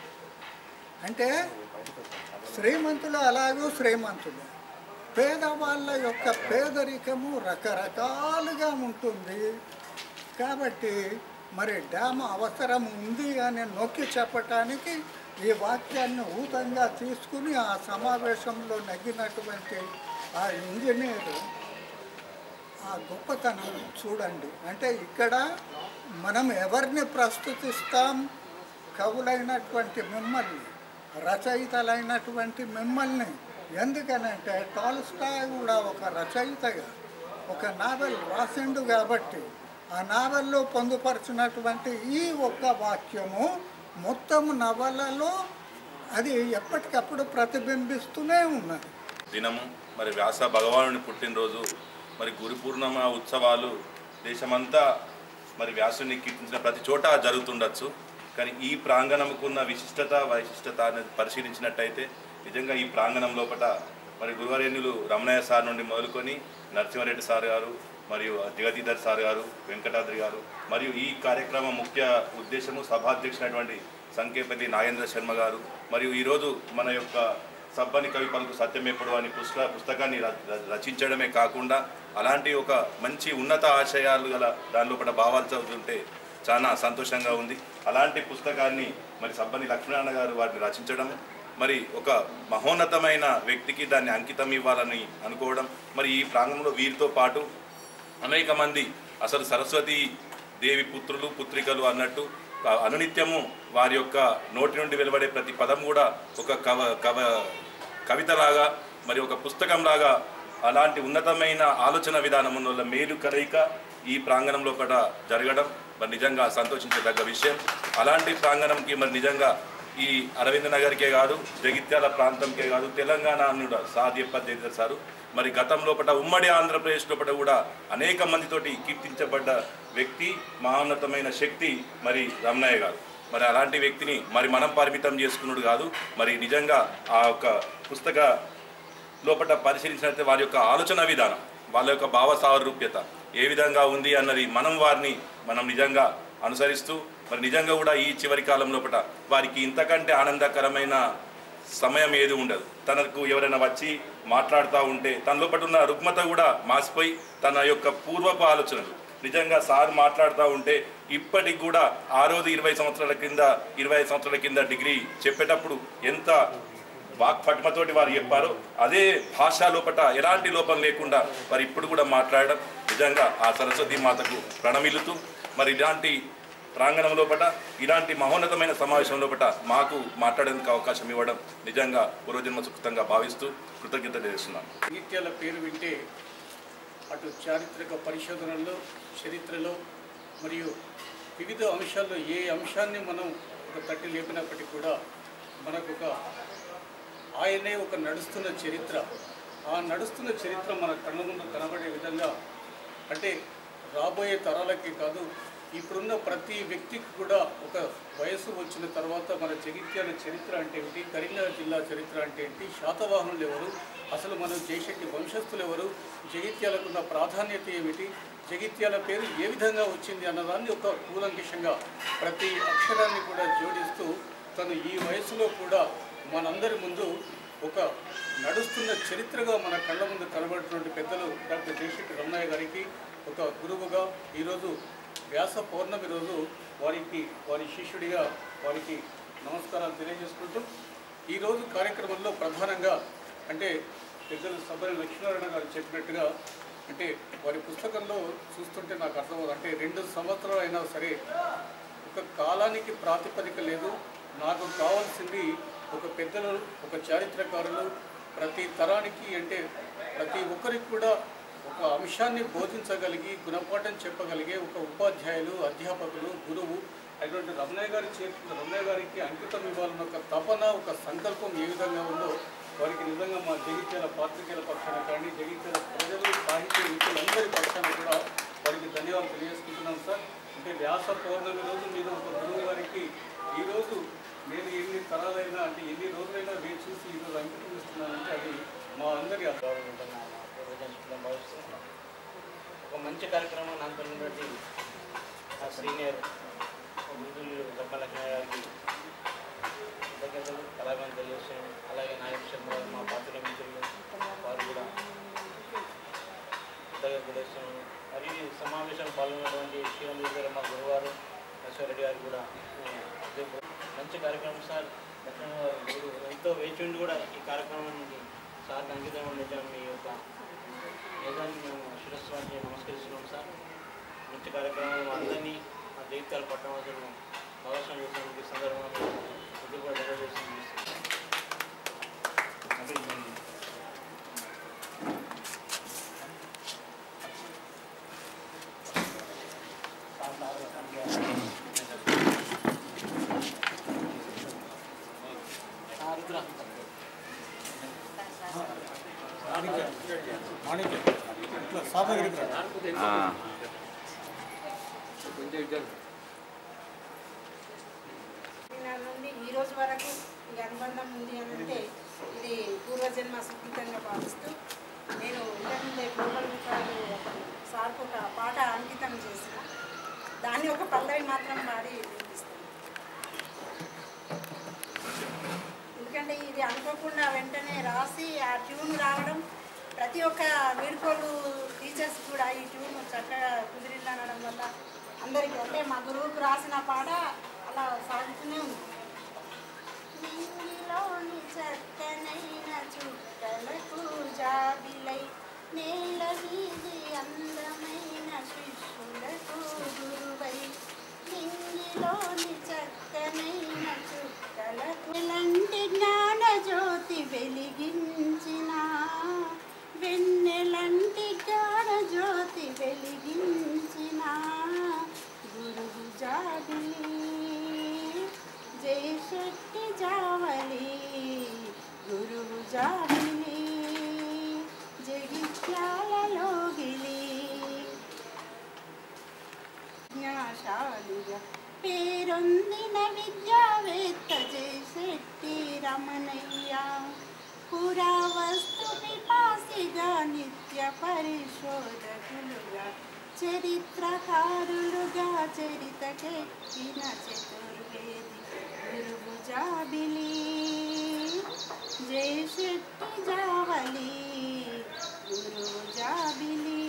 అంటే శ్రీమంతులు అలాగూ శ్రీమంతులు పేదవాళ్ళ యొక్క పేదరికము రకరకాలుగా ఉంటుంది కాబట్టి మరి డ్యామ్ అవసరం ఉంది అని నొక్కి చెప్పటానికి ఈ వాక్యాన్ని ఊతంగా తీసుకుని ఆ సమావేశంలో నగ్గినటువంటి ఆ ఇంజనీరు ఆ గొప్పతనం చూడండి అంటే ఇక్కడ మనం ఎవరిని ప్రస్తుతిస్తాం కవులైనటువంటి మిమ్మల్ని రచయితలైనటువంటి మిమ్మల్ని ఎందుకనంటే టాల్స్టాయ్ కూడా ఒక రచయితగా ఒక నావెల్ రాసిండు కాబట్టి ఆ నావెల్లో పొందుపరిచినటువంటి ఈ ఒక్క వాక్యము మొత్తం నవలలో అది ఎప్పటికప్పుడు ప్రతిబింబిస్తూనే ఉన్నది దినము మరి వ్యాస భగవానుని పుట్టినరోజు మరి గురు పూర్ణిమ ఉత్సవాలు దేశమంతా మరి వ్యాసుని కీర్తించిన ప్రతి చోట జరుగుతుండొచ్చు కానీ ఈ ప్రాంగణంకున్న విశిష్టత వైశిష్టత అనేది పరిశీలించినట్టయితే నిజంగా ఈ ప్రాంగణం లోపల మరి గురువరేణులు రమణయ్య సార్ నుండి మొదలుకొని నరసింహారెడ్డి సార్ గారు మరియు జగదీధర్ సార్ గారు వెంకటాద్రి గారు మరియు ఈ కార్యక్రమం ముఖ్య ఉద్దేశము సభాధ్యక్షుడైనటువంటి సంకేపల్లి నాగేంద్ర శర్మ గారు మరియు ఈరోజు మన యొక్క సబ్బని కవి పలుకు సత్యమెప్పుడు అని పుస్తక పుస్తకాన్ని ర- ర- రచించడమే కాకుండా అలాంటి ఒక మంచి ఉన్నత ఆశయాలు గల దాని లోపల భావాలు చదువుతుంటే చాలా సంతోషంగా ఉంది అలాంటి పుస్తకాన్ని మరి సబ్బని లక్ష్మీనారాయణ గారు వాటిని రచించడం మరి ఒక మహోన్నతమైన వ్యక్తికి దాన్ని అంకితం ఇవ్వాలని అనుకోవడం మరి ఈ ప్రాంగణంలో వీరితో పాటు అనేక మంది అసలు సరస్వతి దేవి పుత్రులు పుత్రికలు అన్నట్టు ఆ అనునిత్యము వారి యొక్క నోటి నుండి వెలువడే ప్రతి పదం కూడా ఒక కవ కవ కవితలాగా మరి ఒక పుస్తకంలాగా అలాంటి ఉన్నతమైన ఆలోచన విధానం వల్ల మేలు కలయిక ఈ ప్రాంగణంలో కూడా జరగడం మరి నిజంగా సంతోషించదగ్గ విషయం అలాంటి ప్రాంగణంకి మరి నిజంగా ఈ అరవింద్ నగర్కే కాదు జగిత్యాల ప్రాంతంకే కాదు తెలంగాణ కూడా సాధ్యపద్ధతి సారు మరి గతం లోపల ఉమ్మడి ఆంధ్రప్రదేశ్ లోపల కూడా అనేక మందితోటి కీర్తించబడ్డ వ్యక్తి మహోన్నతమైన శక్తి మరి రమణయ్య గారు మరి అలాంటి వ్యక్తిని మరి మనం పరిమితం చేసుకున్నాడు కాదు మరి నిజంగా ఆ యొక్క పుస్తక లోపల పరిశీలించినట్లయితే వారి యొక్క ఆలోచన విధానం వాళ్ళ యొక్క భావ సారూప్యత ఏ విధంగా ఉంది అన్నది మనం వారిని మనం నిజంగా అనుసరిస్తూ మరి నిజంగా కూడా ఈ చివరి కాలం లోపల వారికి ఇంతకంటే ఆనందకరమైన సమయం ఏది ఉండదు తనకు ఎవరైనా వచ్చి మాట్లాడుతూ ఉంటే తన లోపల ఉన్న రుగ్మత కూడా మాసిపోయి తన యొక్క పూర్వపు ఆలోచనలు నిజంగా సార్ మాట్లాడుతూ ఉంటే ఇప్పటికి కూడా ఆ రోజు ఇరవై సంవత్సరాల కింద ఇరవై ఐదు సంవత్సరాల కింద డిగ్రీ చెప్పేటప్పుడు ఎంత వాక్ పటిమతోటి వారు చెప్పారో అదే భాషా లోపట ఎలాంటి లోపం లేకుండా వారు ఇప్పుడు కూడా మాట్లాడడం నిజంగా ఆ సరస్వతి మాతకు ప్రణమిల్లుతూ మరి ఇలాంటి ప్రాంగణం లోపట ఇలాంటి మహోన్నతమైన సమావేశం లోపట మాకు మాట్లాడేందుకు అవకాశం ఇవ్వడం నిజంగా పూర్వజన్మ సుకృతంగా భావిస్తూ కృతజ్ఞత చేస్తున్నాను సాహిత్యాల పేరు వింటే అటు చారిత్రక పరిశోధనల్లో చరిత్రలో మరియు వివిధ అంశాల్లో ఏ అంశాన్ని మనం ఒక తట్టి లేపినప్పటికీ కూడా మనకు ఒక ఆయనే ఒక నడుస్తున్న చరిత్ర ఆ నడుస్తున్న చరిత్ర మన కళ్ళ ముందు కనబడే విధంగా అంటే రాబోయే తరాలకి కాదు ఇప్పుడున్న ప్రతి వ్యక్తికి కూడా ఒక వయసు వచ్చిన తర్వాత మన జగిత్యాల చరిత్ర అంటే ఏమిటి కరీంనగర్ జిల్లా చరిత్ర అంటే ఏంటి శాతవాహనులు ఎవరు అసలు మన జయశక్తి వంశస్థులు ఎవరు జగిత్యాలకున్న ప్రాధాన్యత ఏమిటి జగిత్యాల పేరు ఏ విధంగా వచ్చింది అన్నదాన్ని ఒక కూలంకిషంగా ప్రతి అక్షరాన్ని కూడా జోడిస్తూ తను ఈ వయసులో కూడా మనందరి ముందు ఒక నడుస్తున్న చరిత్రగా మన కళ్ళ ముందు కనబడుతున్నటువంటి పెద్దలు డాక్టర్ జయశక్తి రమణయ్య గారికి ఒక గురువుగా ఈరోజు వ్యాస పౌర్ణమి రోజు వారికి వారి శిష్యుడిగా వారికి నమస్కారాలు తెలియజేసుకుంటూ ఈరోజు కార్యక్రమంలో ప్రధానంగా అంటే పెద్దలు సభని లక్ష్మీనారాయణ గారు చెప్పినట్టుగా అంటే వారి పుస్తకంలో చూస్తుంటే నాకు అర్థమవుతుంది అంటే రెండు సంవత్సరాలు అయినా సరే ఒక కాలానికి ప్రాతిపదిక లేదు నాకు కావాల్సింది ఒక పెద్దలు ఒక చారిత్రకారులు ప్రతి తరానికి అంటే ప్రతి ఒక్కరికి కూడా ఒక అంశాన్ని బోధించగలిగి గుణపాఠం చెప్పగలిగే ఒక ఉపాధ్యాయులు అధ్యాపకులు గురువు అటువంటి రమణయ్య గారి చేతి రమణయ్య గారికి అంకితం ఇవ్వాలన్న ఒక తపన ఒక సంకల్పం ఏ విధంగా ఉందో వారికి నిజంగా మా జగిత్యాల పాత్రికేయుల పక్షాన కానీ జగిత్యాల ప్రజలు సాహిత్య మిత్రులందరి పక్షాన కూడా వారికి ధన్యవాదాలు తెలియజేసుకుంటున్నాం సార్ అంటే వ్యాస పౌర్ణమి రోజు మీరు ఒక గురువు గారికి ఈరోజు నేను ఎన్ని తరాలైనా అంటే ఎన్ని రోజులైనా వేచి చూసి ఈరోజు అంకితం ఇస్తున్నానంటే అది మా అందరి పూర్వజన్మలో భావిస్తూ ఒక మంచి కార్యక్రమం నాకు ఉన్నటువంటి నా సీనియర్ గురువులు గొప్పలక్ష్మి గారికి కృతజ్ఞతలు కళాభాన్ తెలియజేస్తాను అలాగే నాయక్ శర్మ గారు మా పాత్ర మిత్రులు వారు కూడా కృతజ్ఞతలు తెలియజేస్తున్నాను మరియు ఈ సమావేశం పాల్గొన్నటువంటి శ్రీరామ్ గారు మా గురువారు అశ్వరెడ్డి గారు కూడా నేను హృదయపూర్వక- మంచి కార్యక్రమం సార్ లక్ష్మణ్ గారు మీరు ఎంతో వేచి ఉండి కూడా ఈ కార్యక్రమానికి సార్ అంకితం నిజం మీ యొక్క నిజాన్ని మేము శిరస్సు వంచి నమస్కరిస్తున్నాం సార్ మంచి కార్యక్రమం మా అందరినీ మా జగిత్యాల పట్టణవాసులను భాగస్వామ్యం చేసినందుకు ఈ సందర్భంగా ఇది కూడా నెరవేర్చి నాటి నుండి ఈ రోజు వరకు ఈ అనుబంధం ఉంది అని అంటే ఇది పూర్వజన్మ సుఖితంగా భావిస్తూ నేను ఇంతకుముందే గ్లోబల్ రికార్డు సార్కు ఒక పాట అంకితం చేసిన దాన్ని ఒక పల్లవి మాత్రం పాడి వినిపిస్తాను ఎందుకంటే ఇది అనుకోకుండా వెంటనే రాసి ఆ ట్యూన్ రావడం ప్రతి ఒక్క వీడుకోలు టీచర్స్ కూడా ఈ ట్యూన్ చక్కగా కుదిరింది అనడం వల్ల అందరికీ అంటే మా గురువుకు రాసిన పాట అలా సాగుతూనే ఉంది నింగిలోని చక్కనైన చుక్కలకు జాబిలై నేల వీధి అందమైన శిష్యులకు గురువై నింగిలోని చక్కనైన చుక్కలకు ఎలాంటి జ్ఞాన జ్యోతి వెలిగించిన వెన్నెలంటి జ్ఞాన జ్యోతి వెలిగించిన గురువు జాబిలి జయ శక్తి జావలి గురువు జాబిలి జగిత్యాలలోగిలి జ్ఞాశాలుగా పేరొందిన విద్యావేత్త జయశెట్టి రమణయ్య పురావస్తు పిపాసిగా నిత్య పరిశోధకులుగా చరిత్రకారులుగా చరితకెక్కిన చతుర్వేది గురువు జాబిలి జయశెట్టి జావలి గురువు జాబిలి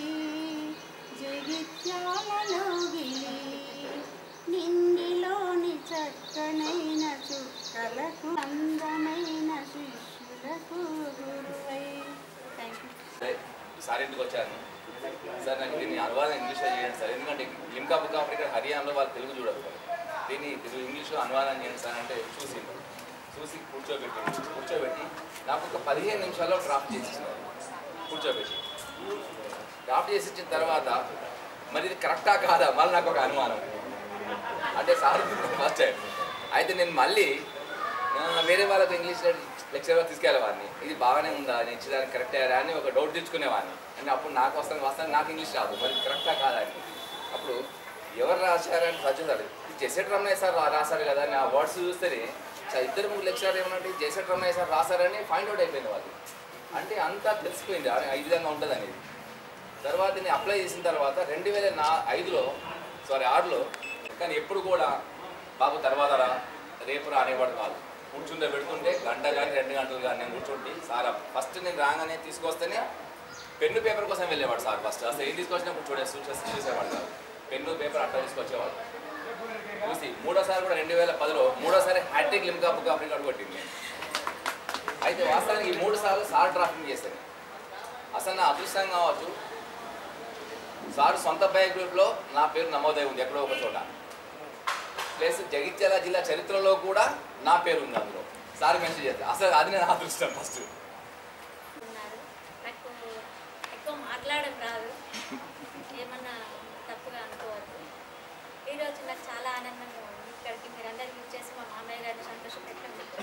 జగిత్యాలలోగిలి నింగిలోని చక్కనైన చుక్కలకు అందమైన శిష్యులకు గురువై థ్యాంక్ యూ సార్ ఇంటికి వచ్చాను సార్ నాకు దీన్ని అనువాదం ఇంగ్లీష్లో చేయండి సార్ ఎందుకంటే లింకా బుక్ ఆఫ్రికా హర్యానాలో వాళ్ళు తెలుగు చూడరు దీన్ని తెలుగు ఇంగ్లీష్లో అనువాదం చేయండి సార్ అంటే చూసి చూసి కూర్చోబెట్టి కూర్చోబెట్టి నాకు ఒక పదిహేను నిమిషాల్లో డ్రాఫ్ట్ చేసి ఇచ్చినారు కూర్చోబెట్టి డ్రాఫ్ట్ చేసి ఇచ్చిన తర్వాత మరి ఇది కరెక్టా కాదా మళ్ళీ నాకు ఒక అనుమానం అంటే సార్ ఫస్ట్ టైం అయితే నేను మళ్ళీ ఆ, వేరే వాళ్ళకి ఇంగ్లీష్ లెక్చర్ తీసుకెళ్ళేవాడిని ఇది బాగానే ఉందా నేను ఇచ్చేదానికి కరెక్ట్ అయ్యారా అని ఒక డౌట్ తెచ్చుకునేవాడిని అంటే అప్పుడు నాకు వస్తాను వస్తాను నాకు ఇంగ్లీష్ రాదు మరి కరెక్టా కాదా అని అప్పుడు ఎవరు రాశారని సజ్జేశారు జెసెట్ రమణయ్య సార్ రా- రాశారు కదా అని ఆ వర్డ్స్ చూస్తేనే చ- ఇద్దరు ముగ్గురు లెక్చర్ ఏమన్నట్టు జెసెట్ రమణయ్య సార్ రాశారని ఫైండ్ అవుట్ అయిపోయింది వాళ్ళు అంటే అంతా తెలిసిపోయింది ఆ- ఈ విధంగా ఉంటుంది అనేది తర్వాత నేను అప్లై చేసిన తర్వాత రెండు వేల నా ఐదులో సారీ ఆరులో కానీ ఎప్పుడు కూడా బాబు తర్వాత రా రేపు రా అనేవాడు కాదు కూర్చుంటే పెడుతుంటే గంట కానీ రెండు గంటలు కానీ నేను కూర్చుంటే సార్ ఫస్ట్ నేను రాగానే తీసుకొస్తేనే పెన్ను పేపర్ కోసం వెళ్ళేవాడు సార్ ఫస్ట్ అసలు ఏం తీసుకొచ్చినా కూర్చోడే చూసే చూసేవాడు కాదు పెన్ను పేపర్ అట్లా తీసుకొచ్చేవాడు చూసి మూడోసారి కూడా రెండు వేల పదిలో మూడోసారి hat trick Limca book of record కొట్టింది అయితే వాస్తవానికి ఈ మూడు సార్లు సార్ డ్రాఫింగ్ చేశాను అసలు నా అదృష్టం కావచ్చు సార్ సొంత బయోగ్రఫీలో నా పేరు నమోదై ఉంది ఎక్కడో ఒక చోట ప్లస్ జగిత్యాల జిల్లా చరిత్రలో కూడా నా పేరు ఉంది అందులో సార్ మెన్షన్ చేస్తే అసలు అది నేను అదృష్టం ఫస్ట్ ఉన్నారు నాకు ఎక్కువ మాట్లాడడం రాదు ఏమన్నా తప్పుగా అనుకోవద్దు ఈరోజు నాకు చాలా ఆనందంగా ఉంది ఇక్కడికి మీరందరూ యూజ్ చేసి మా మామయ్య గారిని సంతోషపెట్టండి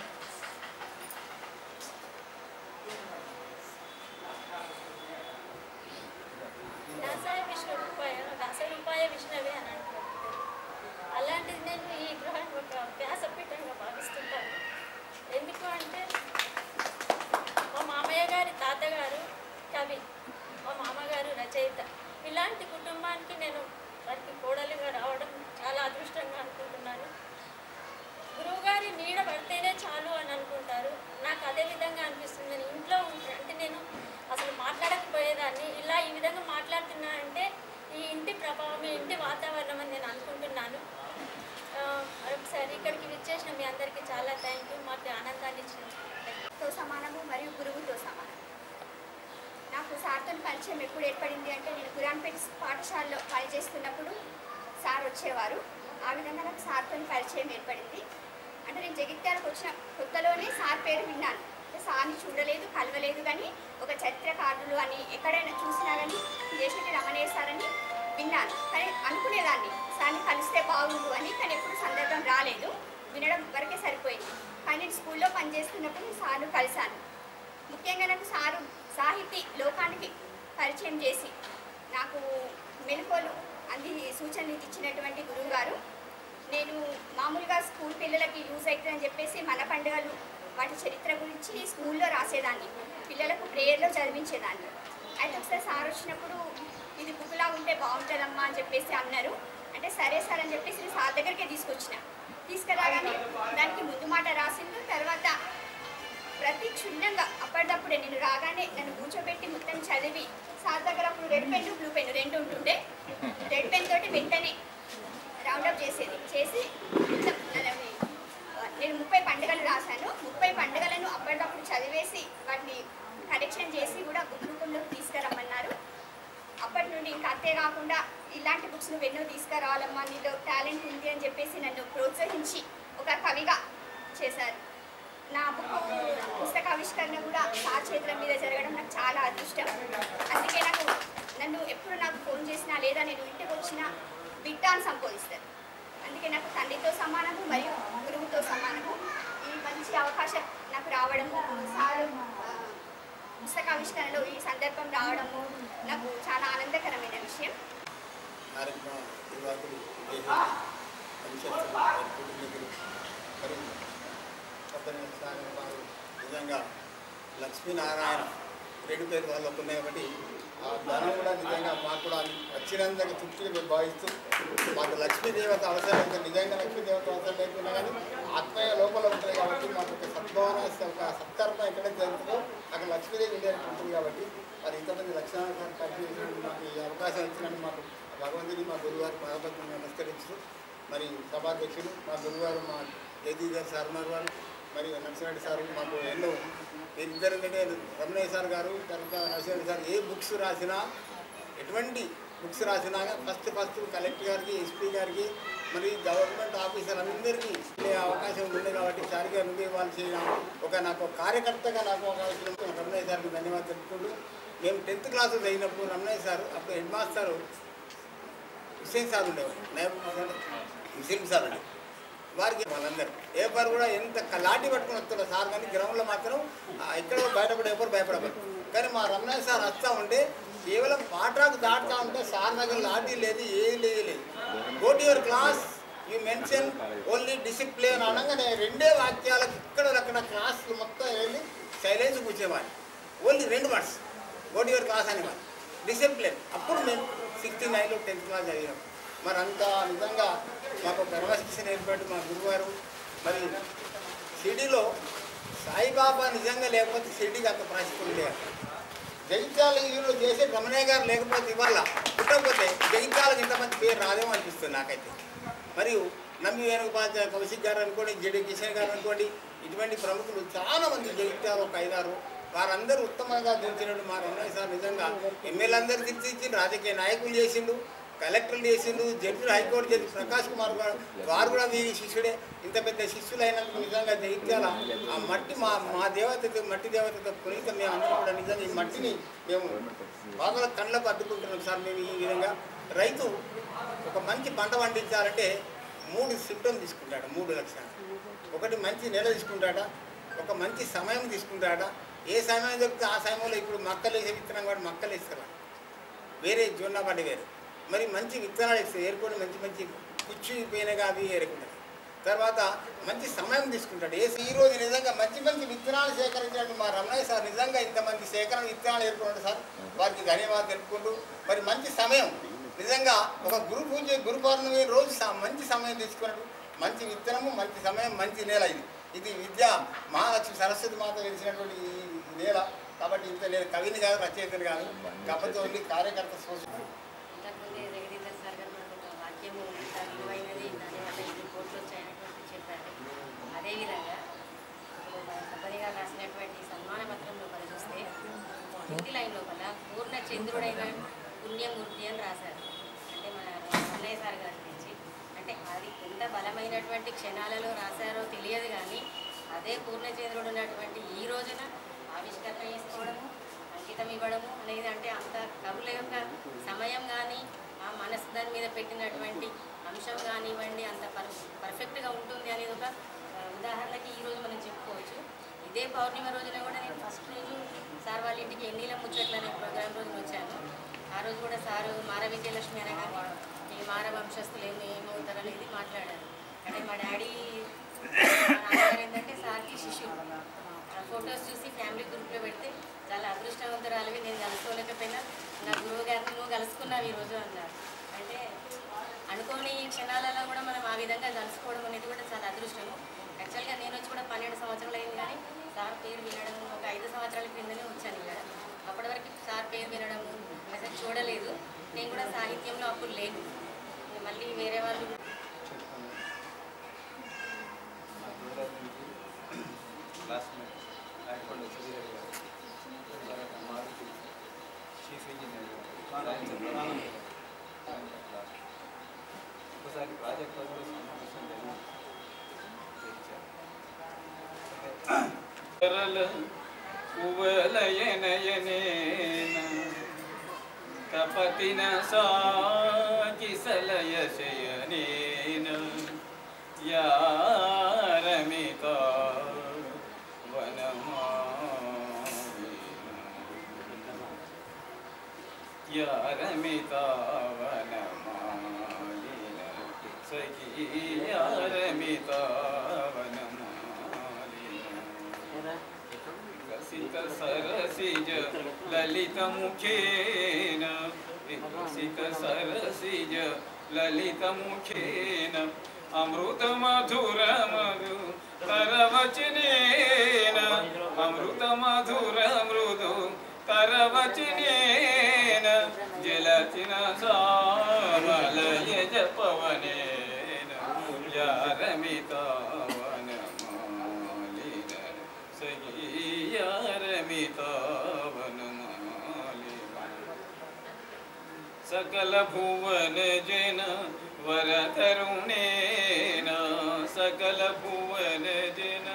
దాసాయ విష్ణు రూపాయ దాస రూపాయ విష్ణువే అని అంటారు అలాంటిది నేను ఈ గృహాన్ని ఒక వ్యాసపీఠంగా భావిస్తుంటాను ఎందుకు అంటే మా మామయ్య గారి తాతగారు కవి మా మామగారు రచయిత ఇలాంటి కుటుంబానికి నేను వారికి కోడలుగా రావడం చాలా అదృష్టంగా అనుకుంటున్నాను గురువుగారి నీడ పడితేనే చాలు అని అనుకుంటారు నాకు అదే విధంగా అనిపిస్తుంది నేను ఇంట్లో ఉంటే అంటే నేను అసలు మాట్లాడకపోయేదాన్ని ఇలా ఈ విధంగా మాట్లాడుతున్నా అంటే ఈ ఇంటి ప్రభావం ఈ ఇంటి వాతావరణం అని నేను అనుకుంటున్నాను ఆ, మరొకసారి ఇక్కడికి విచ్చేసిన మీ అందరికీ చాలా థ్యాంక్ యూ మాకు ఆనందాన్ని ఇచ్చినందుకు తో సమానము మరియు గురువుతో సమానం నాకు సార్తో పరిచయం ఎప్పుడు ఏర్పడింది అంటే నేను గురాన్పేట పాఠశాలలో పనిచేస్తున్నప్పుడు సార్ వచ్చేవారు ఆ విధంగా నాకు సార్తో పరిచయం ఏర్పడింది అంటే నేను జగిత్యాలకు వచ్చిన కొత్తలోనే సార్ పేరు విన్నాను అంటే సార్ని చూడలేదు కలవలేదు కానీ ఒక చరిత్రకారులు అని ఎక్కడైనా చూసినా కానీ జేసీ రమణయ్య సార్ అని విన్నాను కానీ అనుకునేదాన్ని సార్ని కలిస్తే బాగుండు అని కానీ ఎప్పుడు సందర్భం రాలేదు వినడం వరకే సరిపోయింది కానీ నేను స్కూల్లో పనిచేస్తున్నప్పుడు నేను సార్ను కలిశాను ముఖ్యంగా నాకు సారు సాహితీ లోకానికి పరిచయం చేసి నాకు మెలకువలు అంది సూచనలు ఇచ్చినటువంటి గురువు గారు నేను మామూలుగా స్కూల్ పిల్లలకి యూజ్ అవుతుందని చెప్పేసి మన పండుగలు వాటి చరిత్ర గురించి స్కూల్లో రాసేదాన్ని పిల్లలకు ప్రేయర్లో చదివించేదాన్ని అయితే ఒకసారి సార్ వచ్చినప్పుడు ఇది బుక్లా ఉంటే బాగుంటుందమ్మా అని చెప్పేసి అన్నారు అంటే సరే సార్ అని చెప్పేసి నేను సార్ దగ్గరికే తీసుకొచ్చిన తీసుకురాగానే దానికి ముందు మాట రాసిండు తర్వాత ప్రతి క్షుణ్ణంగా అప్పటిదప్పుడే నేను రాగానే నన్ను కూర్చోబెట్టి మొత్తం చదివి సార్ దగ్గర అప్పుడు రెడ్ పెన్ బ్లూ పెన్ రెండు ఉంటుండే రెడ్ పెన్ తోటి వెంటనే రౌండప్ చేసేది చేసి మొత్తం నన్ను, ఆ, నేను ముప్పై పండుగలు రాశాను ముప్పై పండుగలను అప్పటికప్పుడు చదివేసి వాటిని కరెక్షన్ చేసి కూడా బుక్ రూపంలోకి తీసుకురమ్మన్నారు అప్పటి నుండి ఇంకా అంతే కాకుండా ఇలాంటి బుక్స్ నువ్వు ఎన్నో తీసుకురావాలమ్మా నీలో టాలెంట్ ఉంది అని చెప్పేసి నన్ను ప్రోత్సహించి ఒక కవిగా చేశారు నా బుక్ పుస్తకావిష్కరణ కూడా సార్ చేతుల మీద జరగడం నాకు చాలా అదృష్టం అందుకే నాకు నన్ను ఎప్పుడు నాకు ఫోన్ చేసినా లేదా నేను ఇంటికి వచ్చినా బిడ్డ అని సంబోధిస్తారు అందుకే నాకు తండ్రితో సమానము మరియు గురువుతో సమానము ఈ మంచి అవకాశం నాకు రావడము సారు ఆ, పుస్తకావిష్కరణలో ఈ సందర్భం రావడము నాకు చాలా ఆనందకరమైన విషయం కార్యక్రమ నిర్వాహకులు విజయశాంతి పరిషత్ వారి కుటుంబీకులు మరి కొత్తని సాగర్ వారు నిజంగా లక్ష్మీనారాయణ రెండు పేరు వాళ్ళు ఉన్నాయి కాబట్టి ఆ ధనం కూడా నిజంగా మాకు కూడా వచ్చినందుకు తృప్తిగా మేము భావిస్తూ మాకు లక్ష్మీదేవత అవసరం అయితే నిజంగా లక్ష్మీదేవత అవసరం లేకున్నా కానీ ఆత్మీయ లోపల ఉంటుంది కాబట్టి మాకు ఒక సద్భావన ఒక సత్కర్మ ఎక్కడైతే జరుగుతుందో అక్కడ లక్ష్మీదేవి ఇండియాకి ఉంటుంది కాబట్టి మరి ఇంతమంది లక్షణాలు కలిపి మాకు ఈ అవకాశం ఇచ్చినందుకు మాకు భగవంతుని మా గురువారు పాదపద్మని నమస్కరిస్తూ మరి సభాధ్యక్షులు మా గురువారు మా జయదీ గారు సార్ ఉన్నారు వారు మరి నరసింహరెడ్డి సార్ మాకు ఎన్నో ఇద్దరు ఏంటంటే రమణయ్య సార్ గారు తర్వాత నరసింహరెడ్డి సార్ ఏ బుక్స్ రాసినా ఎటువంటి బుక్స్ రాసినా ఫస్ట్ ఫస్ట్ కలెక్టర్ గారికి ఎస్పీ గారికి మరి గవర్నమెంట్ ఆఫీసర్ అందరికీ ఇచ్చే అవకాశం ఉంది కాబట్టి సార్ గారు నుండి వాళ్ళు చేయడం ఒక నాకు ఒక కార్యకర్తగా నాకు అవకాశం ఉంది. రమణయ్య సార్కి ధన్యవాదాలు తెలుపుకుంటూ మేము టెన్త్ క్లాస్ చదివినప్పుడు రమణయ్య సార్ అప్పుడు హెడ్ మాస్టర్ హుస్సేన్ సార్ ఉండేవారు నైబ్ ముస్లిం సార్ ఉండే వారికి వాళ్ళందరూ పేపర్ కూడా ఎంత క- లాఠీ పట్టుకుని వస్తారో సార్ కానీ గ్రౌండ్లో మాత్రం ఆ, ఎక్కడో బయటపడే ఎవరు భయపడతారు కానీ మా రమణయ్య సార్ వస్తూ ఉంటే కేవలం పాట్రాకు దాటుతా ఉంటే సార్ దగ్గర లాఠీ లేదు ఏది లేదు లేదు go to your class you mention only discipline అనగానే రెండే వాక్యాలకు ఇక్కడ అక్కడ క్లాసులు మొత్తం వెళ్ళి సైలెన్స్ కూర్చేవాడిని ఓన్లీ రెండు words go to your class అనేవాడు డిసిప్లిన్ అప్పుడు మేము సిక్స్టీ నైన్లో టెన్త్ క్లాస్ చదివాం మరి అంత నిజంగా మాకు క్రమశిక్షణ ఏర్పడి మా గురువారు మరి షిరిడిలో సాయిబాబా నిజంగా లేకపోతే షిరిడికి అంత ప్రాశస్త్యం లేదు జగిత్యాల ఈలో చేసే రమణయ్య గారు లేకపోతే ఇవాళ పుట్టకపోతే జగిత్యాలకు ఇంతమంది పేరు రాదేమో అనిపిస్తుంది నాకైతే మరియు నమ్మి వేణుగోపాల్ కౌశిక్ గారు అనుకోండి జడి కిషన్ గారు అనుకోండి ఇటువంటి ప్రముఖులు చాలా మంది జగిత్యాలు ఒక ఐదారు వారందరూ ఉత్తమంగా తీర్చినట్టు మా రమణయ్య సార్ నిజంగా ఎమ్మెల్యే అందరూ తీర్చిచ్చిండు రాజకీయ నాయకులు చేసిండు కలెక్టర్లు చేసిండు జడ్జిలు హైకోర్టు జడ్జి ప్రకాష్ కుమార్ గారు వారు కూడా మీ శిష్యుడే ఇంత పెద్ద శిష్యులు అయినందుకు నిజంగా జయించాల ఆ మట్టి మా మా దేవతతో మట్టి దేవతతో పునీత మేము అందరం కూడా నిజంగా ఈ మట్టిని మేము బాగా కళ్ళకు అడ్డుకుంటున్నాం సార్ మేము ఈ విధంగా రైతు ఒక మంచి పంట పండించాలంటే మూడు సిమ్టమ్ తీసుకుంటాడు మూడు లక్షణాలు ఒకటి మంచి నెల తీసుకుంటాడా ఒక మంచి సమయం తీసుకుంటాడా ఏ సమయం చెప్తే ఆ సమయంలో ఇప్పుడు మక్కలు వేసే విత్తనం కూడా మక్కలు వేస్తారా వేరే జొన్న పంట వేరు మరి మంచి విత్తనాలు ఇస్తాయి ఏరుకొని మంచి మంచి పుచ్చిపోయినగా అవి ఏరుకుంటాయి తర్వాత మంచి సమయం తీసుకుంటాడు ఏ ఈ రోజు నిజంగా మంచి మంచి విత్తనాలు సేకరించినట్టు మా రమణయ్య సార్ నిజంగా ఇంతమంది సేకరణ విత్తనాలు ఏర్పడి సార్ వారికి ధన్యవాదాలు తెలుపుకుంటూ మరి మంచి సమయం నిజంగా ఒక గురు పూజ గురు పౌర్ణమి రోజు స- మంచి సమయం తీసుకున్నట్టు మంచి విత్తనము మంచి సమయం మంచి నేల ఇది ఇది విద్య మహాలక్ష్మి సరస్వతి మాత వెలిసినటువంటి ఈ నేల కాబట్టి ఇంత నేను కవిని కాదు రచయితని కాదు కాకపోతే ఓన్లీ కార్యకర్త సోషల్ ఇంతకుముందే జగదీశ్వర్ సార్ గారు మనకు ఒక వాక్యము ఇంత విలువైనది దానివల్ల ఇన్ని కోట్లు వచ్చాయనేటువంటి చెప్పారు అదేవిధంగా ఇప్పుడు మన సబ్బరి గారు రాసినటువంటి సన్మాన పత్రంలో మనం చూస్తే హిందీ లైన్ లోపల పూర్ణ చంద్రుడైన పుణ్యమూర్తి అని రాశారు అంటే మన అన్నయ్య సార్ గారి గురించి అంటే అది ఎంత బలమైనటువంటి క్షణాలలో రాశారో తెలియదు కానీ అదే పూర్ణచంద్రుడు ఉన్నటువంటి ఈ రోజున ఆవిష్కరణ చేసుకోవడము అంకితం ఇవ్వడము అనేది అంటే అంత కవుల యొక్క సమయం కానీ ఆ మనసు దాని మీద పెట్టినటువంటి అంశం కానివ్వండి అంత పర్ పర్ఫెక్ట్గా ఉంటుంది అనేది ఒక ఆ, ఉదాహరణకి ఈరోజు మనం చెప్పుకోవచ్చు ఇదే పౌర్ణిమ రోజున కూడా నేను ఫస్ట్ రోజు సార్ వాళ్ళ ఇంటికి ఎన్నిల ముచ్చట్లు అనే ప్రోగ్రామ్ రోజున వచ్చాను ఆ రోజు కూడా సారు మార విజయలక్ష్మి అనగానే ఈ మార వంశస్థులు ఏమి ఏమవుతారు అనేది మాట్లాడారు అంటే మా డాడీ మా నాన్నగారు ఏంటంటే సార్కి శిష్యుడు ఆ ఫొటోస్ చూసి ఫ్యామిలీ గ్రూప్లో పెడితే చాలా అదృష్టవంతురాలివి నేను కలుసుకోలేకపోయినా నా గురువు గారిని నువ్వు కలుసుకున్నావు ఈరోజు అన్నారు అంటే అనుకోని క్షణాలలో కూడా మనం ఆ విధంగా కలుసుకోవడం అనేది కూడా చాలా అదృష్టము యాక్చువల్గా నేను వచ్చి కూడా పన్నెండు సంవత్సరాలు అయింది కానీ సార్ పేరు వినడం ఒక ఐదు సంవత్సరాల క్రిందనే వచ్చాను ఇక్కడ అప్పటి వరకు సార్ పేరు వినడము అసలు చూడలేదు నేను కూడా సాహిత్యంలో అప్పుడు లేను మళ్ళీ వేరే వాళ్ళు క్లాస్మేట్ రాయకొండ సుధీర్ గారు తర్వాత మారుతి చీఫ్ ఇంజనీర్ గారు ఒకసారి ప్రాజెక్ట్ లో కూడా సమావేశం జరిగింది సరళ కువలయనయనేన కపతిన సాకి సలయ శయనేన యారమిత యారమిత వనమాలిన సఖీ యారమిత వికసిత సరసిజ లలిత ముఖేన వికసిత సరసిజ లలిత ముఖేన అమృత మధుర మధు తరవచనేన అమృత మధుర మృదు తరవచనేన జలతిన సామలయ జపవనేన యారమిత వనమాలిన సగీయారమిత వనమాలిన సకల భువన జన వరతరుణేన సకల భువన జన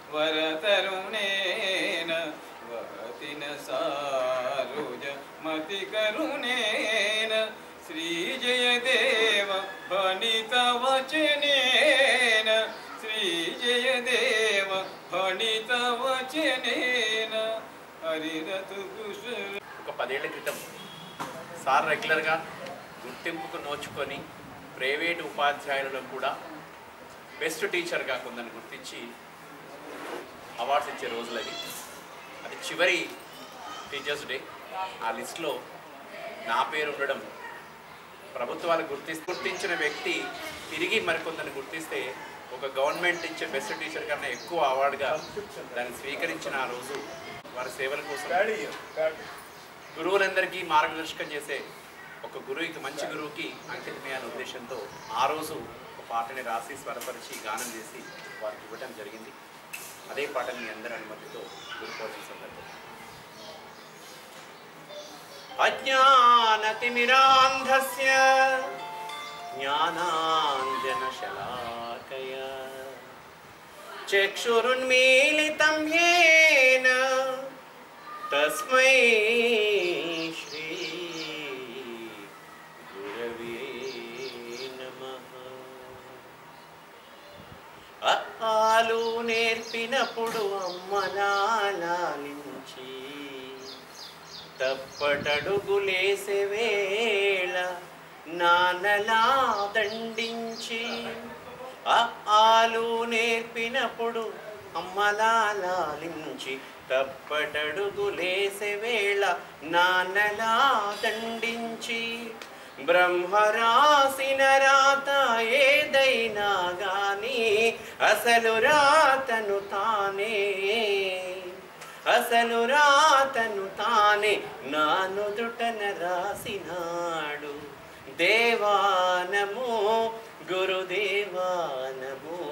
వరతరుణేన వహతిన సారుజ మతి కరుణేన శ్రీ జయదేవ భణిత వచనేన శ్రీ జయదేవ భణిత వచనేన హరిరతు కృష్ణ ఒక పదేళ్ల క్రితం సార్ రెగ్యులర్గా గుర్తింపుకు నోచుకొని ప్రైవేటు ఉపాధ్యాయులలో కూడా బెస్ట్ టీచర్గా కొందరిని గుర్తించి అవార్డ్స్ ఇచ్చే రోజులు అవి అది చివరి టీచర్స్ డే ఆ లిస్ట్లో నా పేరు ఉండడం ప్రభుత్వాలు గుర్తి గుర్తించిన వ్యక్తి తిరిగి మరికొందరిని గుర్తిస్తే ఒక గవర్నమెంట్ ఇచ్చే బెస్ట్ టీచర్ కన్నా ఎక్కువ అవార్డుగా దాన్ని స్వీకరించిన ఆ రోజు వారి సేవల కోసం గురువులందరికీ మార్గదర్శకం చేసే ఒక గురువుకి మంచి గురువుకి అంకితమే అనే ఉద్దేశంతో ఆ రోజు ఒక పాటని రాసి స్వరపరిచి గానం చేసి వారికి ఇవ్వడం జరిగింది అదే పాటని మీ అందరి అనుమతితో గురు పూజ సందర్భం అజ్ఞానతిమిరాంధస్య జ్ఞానాంజనశలాకయ చక్షురున్మీలితం येन తస్మై శ్రీ గురవే నమః అప్పాలు నేర్పినప్పుడు అమ్మలాలించి తప్పటడుగులేసే వేళ నానలా దండించి ఆలు నేర్పినప్పుడు అమ్మలాలించి తప్పటడుగులేసే వేళ నానలా దండించి బ్రహ్మ రాసిన రాత ఏదైనా గాని అసలు రాతను తానే అసలు రాతను తానే నా నుదుటన రాసినాడు దేవానమో గురుదేవానమో